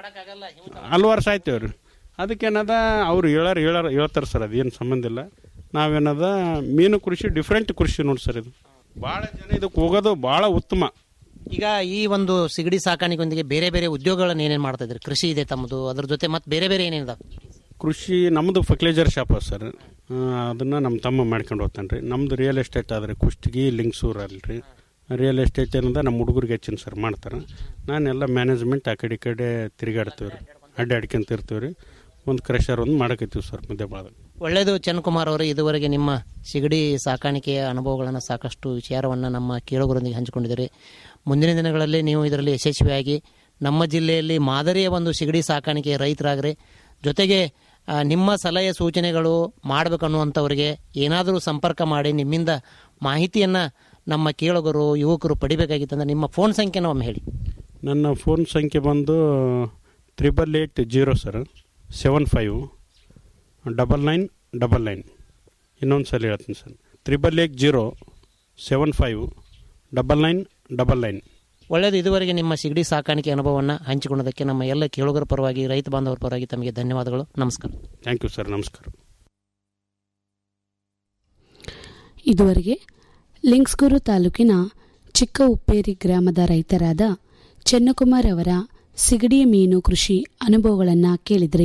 ಹಲ್ವಾರು ಸಾಯ್ತೇವ್ರಿ ಅದಕ್ಕೇನದ ಅವ್ರು ಹೇಳಾರ ಹೇಳಾರ ಹೇಳ್ತಾರೆ ಸರ್ ಅದೇನು ಸಂಬಂಧ ಇಲ್ಲ ನಾವೇನದ ಮೀನು ಕೃಷಿ ಡಿಫ್ರೆಂಟ್ ಕೃಷಿ ನೋಡಿ ಸರ್ ಇದು ಭಾಳ ಜನ ಇದಕ್ಕೆ ಹೋಗೋದು ಭಾಳ ಉತ್ತಮ ಈಗ ಈ ಒಂದು ಸಿಗಡಿ ಸಾಕಾಣಿಕೆಯೊಂದಿಗೆ ಬೇರೆ ಬೇರೆ ಉದ್ಯೋಗಗಳನ್ನ ಏನೇನು ಮಾಡ್ತಾ ಇದ್ರಿ ಕೃಷಿ ಇದೆ ತಮ್ಮದು ಅದ್ರ ಜೊತೆ ಮತ್ತೆ ಬೇರೆ ಬೇರೆ ಏನೇನಿದಾವೆ ಕೃಷಿ ನಮ್ಮದು ಫರ್ಟಿಲೈಸರ್ ಶಾಪ್ ಅದ ಸರ್ ಆ, ಅದನ್ನ ನಮ್ಮ ತಮ್ಮ ಮಾಡ್ಕೊಂಡು ಹೋಗ್ತಾನೆ ರೀ ನಮ್ದು ರಿಯಲ್ ಎಸ್ಟೇಟ್ ಆದ್ರೆ ಕುಷ್ಟಗಿ ಲಿಂಗ್ಸೂರ್ ಅಲ್ರಿ ರಿಯಲ್ ಎಸ್ಟೇಟ್ ಏನದ ನಮ್ಮ ಹುಡುಗರಿಗೆ ಹೆಚ್ಚಿನ ಸರ್ ಮಾಡ್ತಾರೆ ನಾನೆಲ್ಲ ಮ್ಯಾನೇಜ್ಮೆಂಟ್ ಆ ಕಡೆ ಈ ಕಡೆ ತಿರುಗಾಡ್ತೀವಿ ರೀ ಅಡ್ಡಾಡ್ಕೊಂತ ಇರ್ತೀವಿ ರೀ ಒಂದು ಕ್ರಷರ್ ಒಂದು ಮಾಡಕತ್ತೀವಿ ಸರ್ ಮಧ್ಯ ಭಾಳ ಒಳ್ಳೆಯದು ಚಂದ್ರಕುಮಾರ್ ಅವರು ಇದುವರೆಗೆ ನಿಮ್ಮ ಸಿಗಡಿ ಸಾಕಾಣಿಕೆಯ ಅನುಭವಗಳನ್ನು ಸಾಕಷ್ಟು ವಿಚಾರವನ್ನು ನಮ್ಮ ಕೇಳುಗರೊಂದಿಗೆ ಹಂಚಿಕೊಂಡಿದ್ದೀರಿ ಮುಂದಿನ ದಿನಗಳಲ್ಲಿ ನೀವು ಇದರಲ್ಲಿ ಯಶಸ್ವಿಯಾಗಿ ನಮ್ಮ ಜಿಲ್ಲೆಯಲ್ಲಿ ಮಾದರಿಯ ಒಂದು ಸಿಗಡಿ ಸಾಕಾಣಿಕೆಯ ರೈತರಾಗ್ರಿ ಜೊತೆಗೆ ಆ, ನಿಮ್ಮ ಸಲಹೆ ಸೂಚನೆಗಳು ಮಾಡಬೇಕನ್ನುವಂಥವ್ರಿಗೆ ಏನಾದರೂ ಸಂಪರ್ಕ ಮಾಡಿ ನಿಮ್ಮಿಂದ ಮಾಹಿತಿಯನ್ನು ನಮ್ಮ ಕೇಳುಗರು ಯುವಕರು ಪಡಿಬೇಕಾಗಿತ್ತಂದ್ರೆ ನಿಮ್ಮ ಫೋನ್ ಸಂಖ್ಯೆನ ಒಮ್ಮೆ ಹೇಳಿ ನನ್ನ ಫೋನ್ ಸಂಖ್ಯೆ ಬಂದು triple eight zero sir seven five double nine double nine ಇನ್ನೊಂದು ಸಲ ಹೇಳ್ತೀನಿ sir triple eight zero seven five double nine double nine ಒಳ್ಳೆಯದು ಇದುವರೆಗೆ ನಿಮ್ಮ ಸಿಗಡಿ ಸಾಕಾಣಿಕೆ ಅನುಭವವನ್ನು ಹಂಚಿಕೊಂಡದಕ್ಕೆ ನಮ್ಮ ಎಲ್ಲ ಕೇಳುಗರ ಪರವಾಗಿ ರೈತ ಬಾಂಧವರ ಪರವಾಗಿ ತಮಗೆ ಧನ್ಯವಾದಗಳು ನಮಸ್ಕಾರ ಥ್ಯಾಂಕ್ ಯು ಸರ್ ನಮಸ್ಕಾರ ಇದುವರೆಗೆ ಲಿಂಗ್ಸ್ಗೂರು ತಾಲೂಕಿನ ಚಿಕ್ಕ ಉಪ್ಪೇರಿ ಗ್ರಾಮದ ರೈತರಾದ ಚೆನ್ನಕುಮಾರ್ ಅವರ ಸಿಗಡಿ ಮೀನು ಕೃಷಿ ಅನುಭವಗಳನ್ನು ಕೇಳಿದ್ರಿ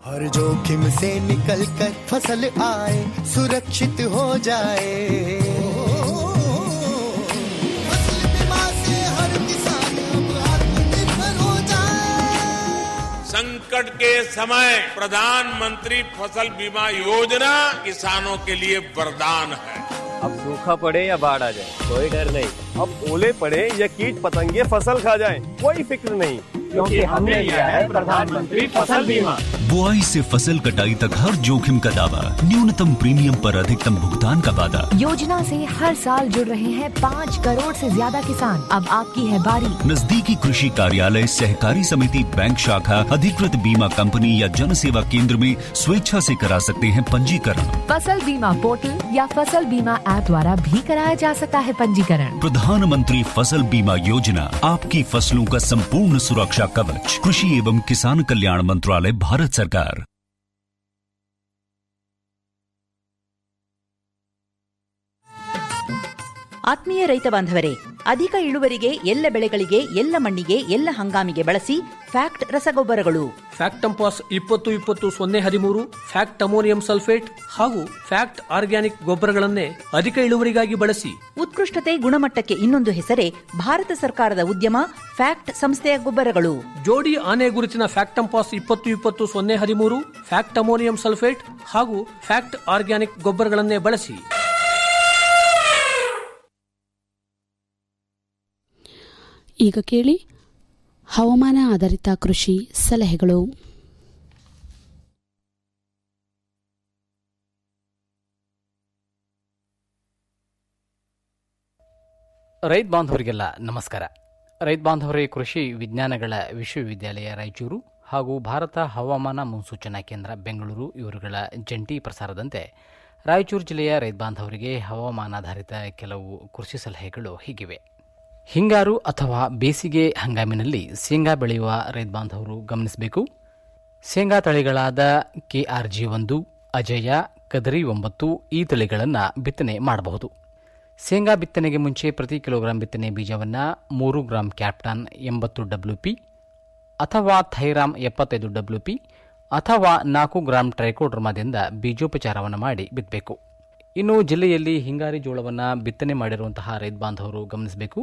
हर जोखिम से निकल कर फसल आए सुरक्षित हो जाए फसल बीमा से हर किसान अब आत्मनिर्भर हो जाए संकट के समय प्रधानमंत्री फसल बीमा योजना किसानों के लिए वरदान है अब सूखा पड़े या बाढ़ आ जाए कोई डर नहीं अब ओले पड़े या कीट पतंगे फसल खा जाए कोई फिक्र नहीं क्योंकि हमने लिया है प्रधानमंत्री फसल बीमा बुआई से फसल कटाई तक हर जोखिम का दावा न्यूनतम प्रीमियम पर अधिकतम भुगतान का वादा योजना से हर साल जुड़ रहे हैं पाँच करोड़ से ज्यादा किसान अब आपकी है बारी नजदीकी कृषि कार्यालय सहकारी समिति बैंक शाखा अधिकृत बीमा कंपनी या जन सेवा केंद्र में स्वेच्छा से करा सकते हैं पंजीकरण फसल बीमा पोर्टल या फसल बीमा ऐप द्वारा भी कराया जा सकता है पंजीकरण प्रधानमंत्री फसल बीमा योजना आपकी फसलों का संपूर्ण सुरक्षा कवच कृषि एवं किसान कल्याण मंत्रालय भारत सरकार ಆತ್ಮೀಯ ರೈತ ಬಾಂಧವರೇ ಅಧಿಕ ಇಳುವರಿಗೆ ಎಲ್ಲ ಬೆಳೆಗಳಿಗೆ ಎಲ್ಲ ಮಣ್ಣಿಗೆ ಎಲ್ಲ ಹಂಗಾಮಿಗೆ ಬಳಸಿ ಫ್ಯಾಕ್ಟ್ ರಸಗೊಬ್ಬರಗಳು ಫ್ಯಾಕ್ಟಂಪಾಸ್ ಇಪ್ಪತ್ತು ಇಪ್ಪತ್ತು ಸೊನ್ನೆ ಹದಿಮೂರು ಫ್ಯಾಕ್ಟ್ ಅಮೋನಿಯಂ ಸಲ್ಫೇಟ್ ಹಾಗೂ ಫ್ಯಾಕ್ಟ್ ಆರ್ಗ್ಯಾನಿಕ್ ಗೊಬ್ಬರಗಳನ್ನೇ ಅಧಿಕ ಇಳುವರಿಗಾಗಿ ಬಳಸಿ ಉತ್ಕೃಷ್ಟತೆ ಗುಣಮಟ್ಟಕ್ಕೆ ಇನ್ನೊಂದು ಹೆಸರೇ ಭಾರತ ಸರ್ಕಾರದ ಉದ್ಯಮ ಫ್ಯಾಕ್ಟ್ ಸಂಸ್ಥೆಯ ಗೊಬ್ಬರಗಳು ಜೋಡಿ ಆನೆ ಗುರುತಿನ ಫ್ಯಾಕ್ಟಂಪಾಸ್ ಇಪ್ಪತ್ತು ಇಪ್ಪತ್ತು ಸೊನ್ನೆ ಹದಿಮೂರು ಫ್ಯಾಕ್ಟ್ ಅಮೋನಿಯಂ ಸಲ್ಫೇಟ್ ಹಾಗೂ ಫ್ಯಾಕ್ಟ್ ಆರ್ಗ್ಯಾನಿಕ್ ಗೊಬ್ಬರಗಳನ್ನೇ ಬಳಸಿ ಈಗ ಕೇಳಿ ಹವಾಮಾನ ಆಧಾರಿತ ಕೃಷಿ ಸಲಹೆಗಳು ರೈತ ಬಾಂಧವರಿಗೆಲ್ಲ ನಮಸ್ಕಾರ ರೈತ ಬಾಂಧವರೇ ಕೃಷಿ ವಿಜ್ಞಾನಗಳ ವಿಶ್ವವಿದ್ಯಾಲಯ ರಾಯಚೂರು ಹಾಗೂ ಭಾರತ ಹವಾಮಾನ ಮುನ್ಸೂಚನಾ ಕೇಂದ್ರ ಬೆಂಗಳೂರು ಇವರುಗಳ ಜಂಟಿ ಪ್ರಸಾರದಂತೆ ರಾಯಚೂರು ಜಿಲ್ಲೆಯ ರೈತ ಬಾಂಧವರಿಗೆ ಹವಾಮಾನಾಧಾರಿತ ಕೆಲವು ಕೃಷಿ ಸಲಹೆಗಳು ಹೀಗಿವೆ ಹಿಂಗಾರು ಅಥವಾ ಬೇಸಿಗೆ ಹಂಗಾಮಿನಲ್ಲಿ ಶೇಂಗಾ ಬೆಳೆಯುವ ರೈತ ಬಾಂಧವರು ಗಮನಿಸಬೇಕು ಶೇಂಗಾ ತಳಿಗಳಾದ ಕೆಆರ್ ಜಿ ಒಂದು ಅಜಯ ಕದರಿ ಒಂಬತ್ತು ಈ ತಳಿಗಳನ್ನು ಬಿತ್ತನೆ ಮಾಡಬಹುದು ಶೇಂಗಾ ಬಿತ್ತನೆಗೆ ಮುಂಚೆ ಪ್ರತಿ ಕಿಲೋಗ್ರಾಂ ಬಿತ್ತನೆ ಬೀಜವನ್ನು ಮೂರು ಗ್ರಾಂ ಕ್ಯಾಪ್ಟಾನ್ ಎಂಬತ್ತು ಡಬ್ಲ್ಯೂ ಪಿ ಅಥವಾ ಥೈರಾಮ್ ಎಪ್ಪತ್ತೈದು ಡಬ್ಲ್ಯೂ ಪಿ ಅಥವಾ ನಾಲ್ಕು ಗ್ರಾಂ ಟ್ರೈಕೋಡ್ರಮಾದಿಂದ ಬೀಜೋಪಚಾರವನ್ನು ಮಾಡಿ ಬಿತ್ತಬೇಕು ಇನ್ನು ಜಿಲ್ಲೆಯಲ್ಲಿ ಹಿಂಗಾರಿ ಜೋಳವನ್ನು ಬಿತ್ತನೆ ಮಾಡಿರುವಂತಹ ರೈತ ಬಾಂಧವರು ಗಮನಿಸಬೇಕು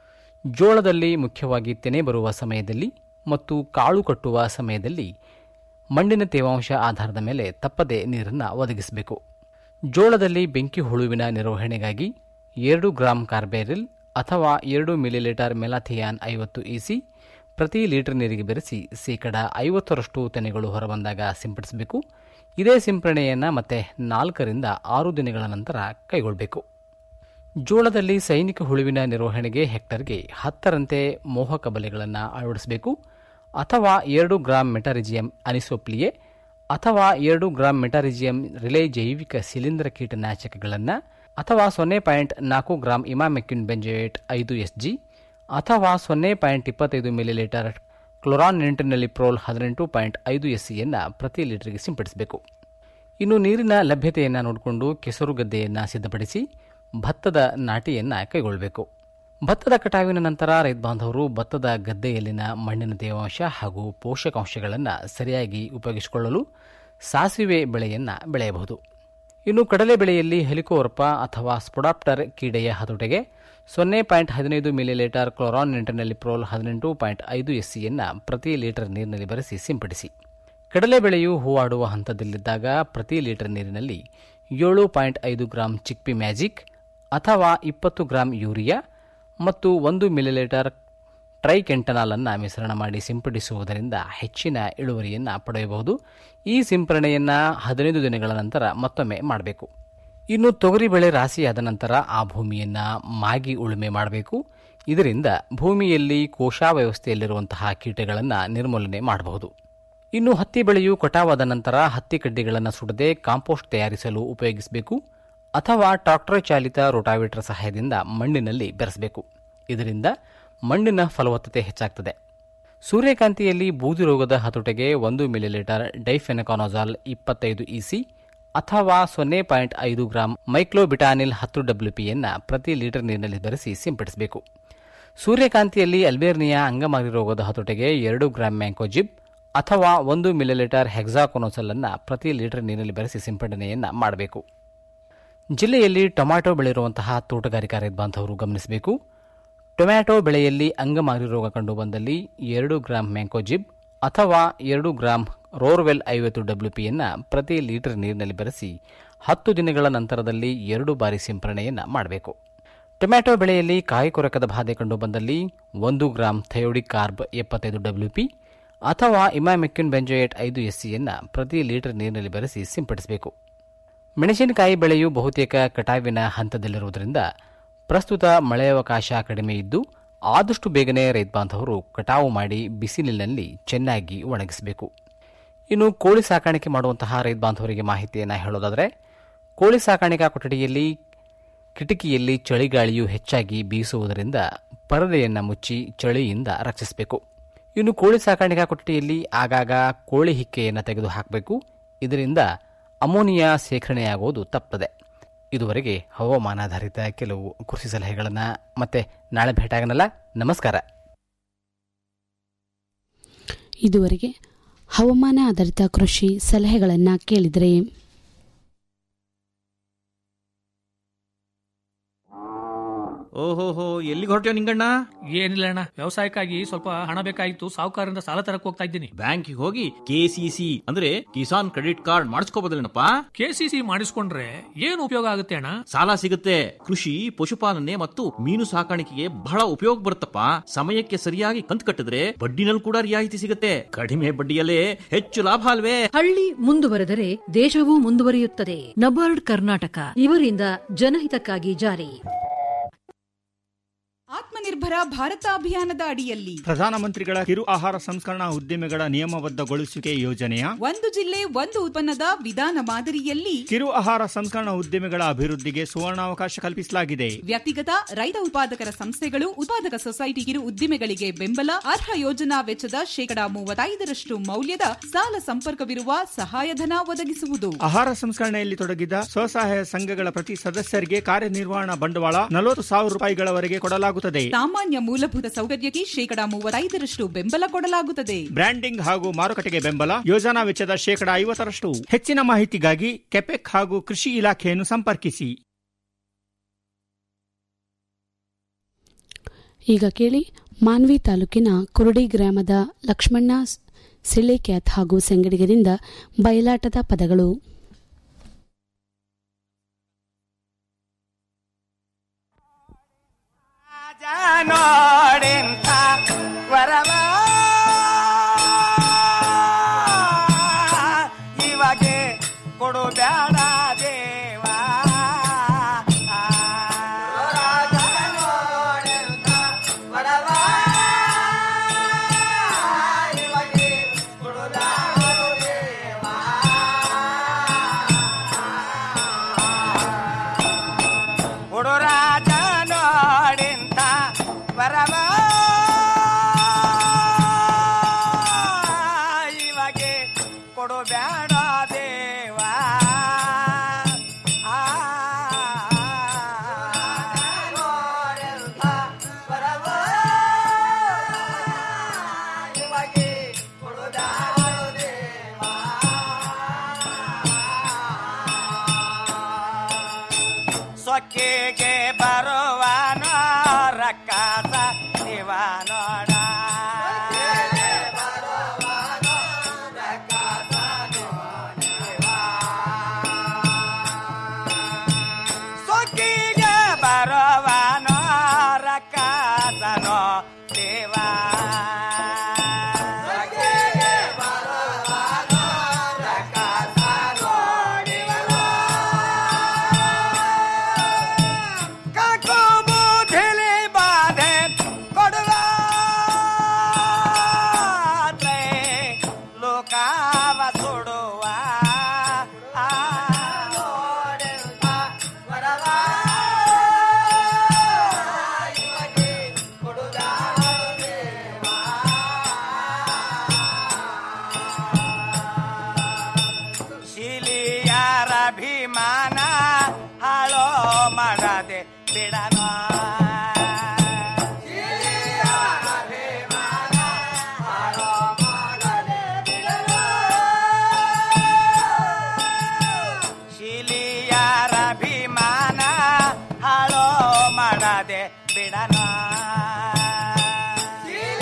ಜೋಳದಲ್ಲಿ ಮುಖ್ಯವಾಗಿ ತೆನೆ ಬರುವ ಸಮಯದಲ್ಲಿ ಮತ್ತು ಕಾಳು ಕಟ್ಟುವ ಸಮಯದಲ್ಲಿ ಮಣ್ಣಿನ ತೇವಾಂಶ ಆಧಾರದ ಮೇಲೆ ತಪ್ಪದೆ ನೀರನ್ನು ಒದಗಿಸಬೇಕು ಜೋಳದಲ್ಲಿ ಬೆಂಕಿ ಹುಳುವಿನ ನಿರ್ವಹಣೆಗಾಗಿ ಎರಡು ಗ್ರಾಂ ಕಾರ್ಬೇರಿಲ್ ಅಥವಾ ಎರಡು ಮಿಲಿಲೀಟರ್ ಮೆಲಾಥಿಯಾನ್ ಐವತ್ತು ಇಸಿ ಪ್ರತಿ ಲೀಟರ್ ನೀರಿಗೆ ಬೆರೆಸಿ ಶೇಕಡ ಐವತ್ತರಷ್ಟು ತೆನೆಗಳು ಹೊರಬಂದಾಗ ಸಿಂಪಡಿಸಬೇಕು ಇದೇ ಸಿಂಪರಣೆಯನ್ನು ಮತ್ತೆ ನಾಲ್ಕರಿಂದ ಆರು ದಿನಗಳ ನಂತರ ಕೈಗೊಳ್ಳಬೇಕು ಜೋಳದಲ್ಲಿ ಸೈನಿಕ ಹುಳುವಿನ ನಿರ್ವಹಣೆಗೆ ಹೆಕ್ಟರ್ಗೆ ಹತ್ತರಂತೆ ಮೋಹಕ ಬಲೆಗಳನ್ನು ಅಳವಡಿಸಬೇಕು ಅಥವಾ ಎರಡು ಗ್ರಾಂ ಮೆಟಾರಿಜಿಯಂ ಅನಿಸೋಪ್ಲಿಯೆ ಅಥವಾ ಎರಡು ಗ್ರಾಂ ಮೆಟಾರಿಜಿಯಂ ರಿಲೇ ಜೈವಿಕ ಶಿಲೀಂಧ್ರ ಕೀಟನಾಶಕಗಳನ್ನು ಅಥವಾ ಸೊನ್ನೆ ಪಾಯಿಂಟ್ ನಾಲ್ಕು ಗ್ರಾಂ ಇಮಾಮೆಕ್ಯುನ್ ಬೆಂಜೋಯೇಟ್ ಐದು ಎಸ್ ಜಿ ಅಥವಾ ಸೊನ್ನೆ ಪಾಯಿಂಟ್ ಇಪ್ಪತ್ತೈದು ಮಿಲಿಲೀಟರ್ ಕ್ಲೊರಾನ್ ನಿಂಟಿನಲ್ಲಿ ಪ್ರೋಲ್ ಹದಿನೆಂಟು ಪಾಯಿಂಟ್ ಐದು ಎಸ್ ಸಿಯನ್ನು ಪ್ರತಿ ಲೀಟರ್ಗೆ ಸಿಂಪಡಿಸಬೇಕು ಇನ್ನು ನೀರಿನ ಲಭ್ಯತೆಯನ್ನು ನೋಡಿಕೊಂಡು ಕೆಸರು ಗದ್ದೆಯನ್ನು ಸಿದ್ಧಪಡಿಸಿ ಭತ್ತದ ನಾಟಿಯನ್ನು ಕೈಗೊಳ್ಳಬೇಕು ಭತ್ತದ ಕಟಾವಿನ ನಂತರ ರೈತ ಬಾಂಧವರು ಭತ್ತದ ಗದ್ದೆಯಲ್ಲಿನ ಮಣ್ಣಿನ ತೇವಾಂಶ ಹಾಗೂ ಪೋಷಕಾಂಶಗಳನ್ನು ಸರಿಯಾಗಿ ಉಪಯೋಗಿಸಿಕೊಳ್ಳಲು ಸಾಸಿವೆ ಬೆಳೆಯನ್ನು ಬೆಳೆಯಬಹುದು ಇನ್ನು ಕಡಲೆ ಬೆಳೆಯಲ್ಲಿ ಹೆಲಿಕೋರ್ಪ ಅಥವಾ ಸ್ಪೊಡಾಪ್ಟರ್ ಕೀಡೆಯ ಹತೋಟೆಗೆ ಸೊನ್ನೆ ಪಾಯಿಂಟ್ ಹದಿನೈದು ಮಿಲಿಲೀಟರ್ ಕ್ಲೋರಾನ್ ನಿಂಟಿನಲ್ಲಿ ಪ್ರೋಲ್ ಹದಿನೆಂಟು ಪಾಯಿಂಟ್ ಐದು ಎಸ್ ಸಿಯನ್ನು ಪ್ರತಿ ಲೀಟರ್ ನೀರಿನಲ್ಲಿ ಬೆರೆಸಿ ಸಿಂಪಡಿಸಿ ಕಡಲೆ ಬೆಳೆಯು ಹೂವಾಡುವ ಹಂತದಲ್ಲಿದ್ದಾಗ ಪ್ರತಿ ಲೀಟರ್ ನೀರಿನಲ್ಲಿ ಏಳು ಪಾಯಿಂಟ್ ಐದು ಗ್ರಾಂ ಚಿಕ್ಪಿ ಮ್ಯಾಜಿಕ್ ಅಥವಾ ಇಪ್ಪತ್ತು ಗ್ರಾಂ ಯೂರಿಯಾ ಮತ್ತು ಒಂದು ಮಿಲಿಲೀಟರ್ ಟ್ರೈಕೆಂಟನಾಲನ್ನು ಮಿಶ್ರಣ ಮಾಡಿ ಸಿಂಪಡಿಸುವುದರಿಂದ ಹೆಚ್ಚಿನ ಇಳುವರಿಯನ್ನು ಪಡೆಯಬಹುದು ಈ ಸಿಂಪರಣೆಯನ್ನು ಹದಿನೈದು ದಿನಗಳ ನಂತರ ಮತ್ತೊಮ್ಮೆ ಮಾಡಬೇಕು ಇನ್ನು ತೊಗರಿ ಬೆಳೆ ರಾಶಿಯಾದ ನಂತರ ಆ ಭೂಮಿಯನ್ನು ಮಾಗಿ ಉಳುಮೆ ಮಾಡಬೇಕು ಇದರಿಂದ ಭೂಮಿಯಲ್ಲಿ ಕೋಶಾವ್ಯವಸ್ಥೆಯಲ್ಲಿರುವಂತಹ ಕೀಟಗಳನ್ನು ನಿರ್ಮೂಲನೆ ಮಾಡಬಹುದು ಇನ್ನು ಹತ್ತಿ ಬೆಳೆಯು ಕಟಾವಾದ ನಂತರ ಹತ್ತಿ ಕಡ್ಡಿಗಳನ್ನು ಸುಡದೆ ಕಾಂಪೋಸ್ಟ್ ತಯಾರಿಸಲು ಉಪಯೋಗಿಸಬೇಕು ಅಥವಾ ಟ್ರಾಕ್ಟರ್ ಚಾಲಿತ ರೋಟಾವೇಟರ್ ಸಹಾಯದಿಂದ ಮಣ್ಣಿನಲ್ಲಿ ಬೆರೆಸಬೇಕು ಇದರಿಂದ ಮಣ್ಣಿನ ಫಲವತ್ತತೆ ಹೆಚ್ಚಾಗ್ತದೆ ಸೂರ್ಯಕಾಂತಿಯಲ್ಲಿ ಬೂದಿ ರೋಗದ ಹತೋಟೆಗೆ ಒಂದು ಮಿಲಿಲೀಟರ್ ಡೈಫೆನಕಾನೋಜಾಲ್ ಇಪ್ಪತ್ತೈದು ಇಸಿ ಅಥವಾ ಸೊನ್ನೆ ಪಾಯಿಂಟ್ ಐದು ಗ್ರಾಂ ಮೈಕ್ಲೋಬಿಟಾನಿಲ್ ಹತ್ತು ಡಬ್ಲ್ಯೂ ಪಿಯನ್ನು ಪ್ರತಿ ಲೀಟರ್ ನೀರಿನಲ್ಲಿ ಬೆರೆಸಿ ಸಿಂಪಡಿಸಬೇಕು ಸೂರ್ಯಕಾಂತಿಯಲ್ಲಿ ಅಲ್ಬೇರ್ನಿಯಾ ಅಂಗಮಾರಿ ರೋಗದ ಹತೋಟೆಗೆ ಎರಡು ಗ್ರಾಂ ಮ್ಯಾಂಕೋಜಿಬ್ ಅಥವಾ ಒಂದು ಮಿಲಿಲೀಟರ್ ಹೆಕ್ಸಾಕೊನೋಸಲ್ ಅನ್ನು ಪ್ರತಿ ಲೀಟರ್ ನೀರಿನಲ್ಲಿ ಬೆರೆಸಿ ಸಿಂಪಡಣೆಯನ್ನು ಮಾಡಬೇಕು ಜಿಲ್ಲೆಯಲ್ಲಿ ಟೊಮ್ಯಾಟೊ ಬೆಳೆಯಿರುವಂತಹ ತೋಟಗಾರಿಕಾ ರೈತ ಬಾಂಧವರು ಗಮನಿಸಬೇಕು ಟೊಮ್ಯಾಟೊ ಬೆಳೆಯಲ್ಲಿ ಅಂಗಮಾರಿ ರೋಗ ಕಂಡುಬಂದಲ್ಲಿ ಎರಡು ಗ್ರಾಂ ಮ್ಯಾಂಕೋಜಿಬ್ ಅಥವಾ ಎರಡು ಗ್ರಾಂ ರೋರ್ವೆಲ್ ಐವತ್ತು ಡಬ್ಲ್ಯೂ ಪಿಯನ್ನು ಪ್ರತಿ ಲೀಟರ್ ನೀರಿನಲ್ಲಿ ಬೆರೆಸಿ ಹತ್ತು ದಿನಗಳ ನಂತರದಲ್ಲಿ ಎರಡು ಬಾರಿ ಸಿಂಪರಣೆಯನ್ನು ಮಾಡಬೇಕು ಟೊಮ್ಯಾಟೊ ಬೆಳೆಯಲ್ಲಿ ಕಾಯಿ ಕೊರಕದ ಬಾಧೆ ಕಂಡುಬಂದಲ್ಲಿ ಒಂದು ಗ್ರಾಂ ಥಯೋಡಿಕ್ ಕಾರ್ಬ್ ಎಪ್ಪತ್ತೈದು ಡಬ್ಲ್ಯೂ ಪಿ ಅಥವಾ ಇಮಾಮೆಕ್ಯುನ್ ಬೆಂಜೋಯೇಟ್ ಐದು ಎಸ್ ಸಿಯನ್ನು ಪ್ರತಿ ಲೀಟರ್ ನೀರಿನಲ್ಲಿ ಬೆರೆಸಿ ಸಿಂಪಡಿಸಬೇಕು ಮೆಣಸಿನಕಾಯಿ ಬೆಳೆಯು ಬಹುತೇಕ ಕಟಾವಿನ ಹಂತದಲ್ಲಿರುವುದರಿಂದ ಪ್ರಸ್ತುತ ಮಳೆಯವಕಾಶ ಕಡಿಮೆ ಇದ್ದು ಆದಷ್ಟು ಬೇಗನೆ ರೈತ ಬಾಂಧವರು ಕಟಾವು ಮಾಡಿ ಬಿಸಿಲಿನಲ್ಲಿ ಚೆನ್ನಾಗಿ ಒಣಗಿಸಬೇಕು ಇನ್ನು ಕೋಳಿ ಸಾಕಾಣಿಕೆ ಮಾಡುವಂತಹ ರೈತ ಬಾಂಧವರಿಗೆ ಮಾಹಿತಿಯನ್ನು ಹೇಳೋದಾದರೆ ಕೋಳಿ ಸಾಕಾಣಿಕಾ ಕೊಠಡಿಯಲ್ಲಿ ಕಿಟಕಿಯಲ್ಲಿ ಚಳಿಗಾಳಿಯು ಹೆಚ್ಚಾಗಿ ಬೀಸುವುದರಿಂದ ಪರದೆಯನ್ನು ಮುಚ್ಚಿ ಚಳಿಯಿಂದ ರಕ್ಷಿಸಬೇಕು ಇನ್ನು ಕೋಳಿ ಸಾಕಾಣಿಕಾ ಕೊಠಡಿಯಲ್ಲಿ ಆಗಾಗ ಕೋಳಿ ಹಿಕ್ಕೆಯನ್ನು ತೆಗೆದು ಹಾಕಬೇಕು ಇದರಿಂದ ಅಮೋನಿಯಾ ಸೇಖರಣೆಯಾಗುವುದು ತಪ್ಪದೆ ಇದುವರೆಗೆ ಹವಾಮಾನಾಧಾರಿತ ಕೆಲವು ಕೃಷಿ ಸಲಹೆಗಳನ್ನು ಮತ್ತೆ ನಾಳೆ ಭೇಟಾಗನಲ್ಲ ನಮಸ್ಕಾರ ಇದುವರೆಗೆ ಹವಾಮಾನ ಆಧಾರಿತ ಕೃಷಿ ಸಲಹೆಗಳನ್ನು ಕೇಳಿದರೆ ಓಹೋಹೋ ಎಲ್ಲಿಗೆ ಹೊರಟ್ಯೋ ನಿಂಗಣ್ಣ ಏನಿಲ್ಲ ಅಣ್ಣ ವ್ಯವಸಾಯಕ್ಕಾಗಿ ಸ್ವಲ್ಪ ಹಣ ಬೇಕಾಗಿತ್ತು ಸಾಹುಕಾರರಿಂದ ಸಾಲ ತರಕ್ ಹೋಗ್ತಾ ಇದ್ದೀನಿ ಬ್ಯಾಂಕಿಗೆ ಹೋಗಿ ಕೆಸಿಸಿ ಅಂದ್ರೆ ಕಿಸಾನ್ ಕ್ರೆಡಿಟ್ ಕಾರ್ಡ್ ಮಾಡಿಸ್ಕೋಬೋದಲ್ಲೇನಪ್ಪ ಕೆಸಿಸಿ ಮಾಡಿಸ್ಕೊಂಡ್ರೆ ಏನು ಉಪಯೋಗ ಆಗುತ್ತೆ ಅಣ್ಣ ಸಾಲ ಸಿಗುತ್ತೆ ಕೃಷಿ ಪಶುಪಾಲನೆ ಮತ್ತು ಮೀನು ಸಾಕಾಣಿಕೆಗೆ ಬಹಳ ಉಪಯೋಗ ಬರುತ್ತಪ್ಪ ಸಮಯಕ್ಕೆ ಸರಿಯಾಗಿ ಕಂತು ಕಟ್ಟಿದ್ರೆ ಬಡ್ಡಿನಲ್ಲಿ ಕೂಡ ರಿಯಾಯಿತಿ ಸಿಗುತ್ತೆ ಕಡಿಮೆ ಬಡ್ಡಿಯಲ್ಲೇ ಹೆಚ್ಚು ಲಾಭ ಅಲ್ವೇ ಹಳ್ಳಿ ಮುಂದುವರೆದರೆ ದೇಶವೂ ಮುಂದುವರಿಯುತ್ತದೆ ನಬಾರ್ಡ್ ಕರ್ನಾಟಕ ಇವರಿಂದ ಜನಹಿತಕ್ಕಾಗಿ ಜಾರಿ ಆತ್ಮನಿರ್ಭರ ಭಾರತ ಅಭಿಯಾನದ ಅಡಿಯಲ್ಲಿ ಪ್ರಧಾನಮಂತ್ರಿಗಳ ಕಿರು ಆಹಾರ ಸಂಸ್ಕರಣಾ ಉದ್ದಿಮೆಗಳ ನಿಯಮಬದ್ಧಗೊಳಿಸುವಿಕೆ ಯೋಜನೆಯ ಒಂದು ಜಿಲ್ಲೆ ಒಂದು ಉತ್ಪನ್ನದ ವಿಧಾನ ಮಾದರಿಯಲ್ಲಿ ಕಿರು ಆಹಾರ ಸಂಸ್ಕರಣಾ ಉದ್ದಿಮೆಗಳ ಅಭಿವೃದ್ಧಿಗೆ ಸುವರ್ಣಾವಕಾಶ ಕಲ್ಪಿಸಲಾಗಿದೆ ವ್ಯಕ್ತಿಗತ ರೈತ ಉತ್ಪಾದಕರ ಸಂಸ್ಥೆಗಳು ಉತ್ಪಾದಕ ಸೊಸೈಟಿ ಕಿರು ಉದ್ದಿಮೆಗಳಿಗೆ ಬೆಂಬಲ ಅರ್ಹ ಯೋಜನಾ ವೆಚ್ಚದ ಶೇಕಡಾ ಮೂವತ್ತೈದರಷ್ಟು ಮೌಲ್ಯದ ಸಾಲ ಸಂಪರ್ಕವಿರುವ ಸಹಾಯಧನ ಒದಗಿಸುವುದು ಆಹಾರ ಸಂಸ್ಕರಣೆಯಲ್ಲಿ ತೊಡಗಿದ ಸ್ವಸಹಾಯ ಸಂಘಗಳ ಪ್ರತಿ ಸದಸ್ಯರಿಗೆ ಕಾರ್ಯನಿರ್ವಹಣಾ ಬಂಡವಾಳ ನಲವತ್ತು ಸಾವಿರ ರೂಪಾಯಿಗಳವರೆಗೆ ಕೊಡಲಾಗುತ್ತದೆ ಸಾಮಾನ್ಯ ಮೂಲಭೂತ ಸೌಕರ್ಯಕ್ಕೆ ಶೇಕಡಾ ಮೂವತ್ತೈದರಷ್ಟು ಬೆಂಬಲ ಕೊಡಲಾಗುತ್ತದೆ ಬ್ರ್ಯಾಂಡಿಂಗ್ ಹಾಗೂ ಮಾರುಕಟ್ಟೆಗೆ ಬೆಂಬಲ ಯೋಜನಾ ವೆಚ್ಚದ ಶೇಕಡಾ ಐವತ್ತರಷ್ಟು ಹೆಚ್ಚಿನ ಮಾಹಿತಿಗಾಗಿ ಕೆಪೆಕ್ ಹಾಗೂ ಕೃಷಿ ಇಲಾಖೆಯನ್ನು ಸಂಪರ್ಕಿಸಿ ಈಗ ಕೇಳಿ ಮಾನ್ವಿ ತಾಲೂಕಿನ ಕುರುಡಿ ಗ್ರಾಮದ ಲಕ್ಷ್ಮಣ್ಣ ಸಿಳ್ಳೆಕ್ಯಾತ್ ಹಾಗೂ ಸಂಗಡಿಗರಿಂದ ಬಯಲಾಟದ ಪದಗಳು ನೋಡೆಂತ ವರವ ಇವಾಗೆ ಕೊಡು ಬೇಡ ದೇವ ಕೊಡು ರಾಜ ನೋಡೆಂತ ವರವ ಇವಾಗೆ ಕೊಡು ಬೇಡ ದೇವ ಸೊಕ್ಕಿಗೆ ಬರುವನ ರಕ್ಕಾಸ ಇವ ನೋಡ ಸೊಕ್ಕಿಗೆ ಬರುವನ ರಕ್ಕಾಸನೋ ದೇವ ಕಾಕು ಬೂದಿಲಿ ಬಾಧೆ ಕೊಡುವ ಲೋಕಾವ ಸುಡುವ ಆ ನೋಡೆಂತ ವರವ ಇವಗೆ ಕೊಡುವ ಶಿಲಿಯಾರ ಅಭಿಮಾನ ಹಾಳೋ ಮಾಡದೆ ಬಿಡನ ಮಹಿಳೆಯರ ಅಭಿಮಾನ ಹಾಳೋ ಮಾಡದೆ ಬಿಡನ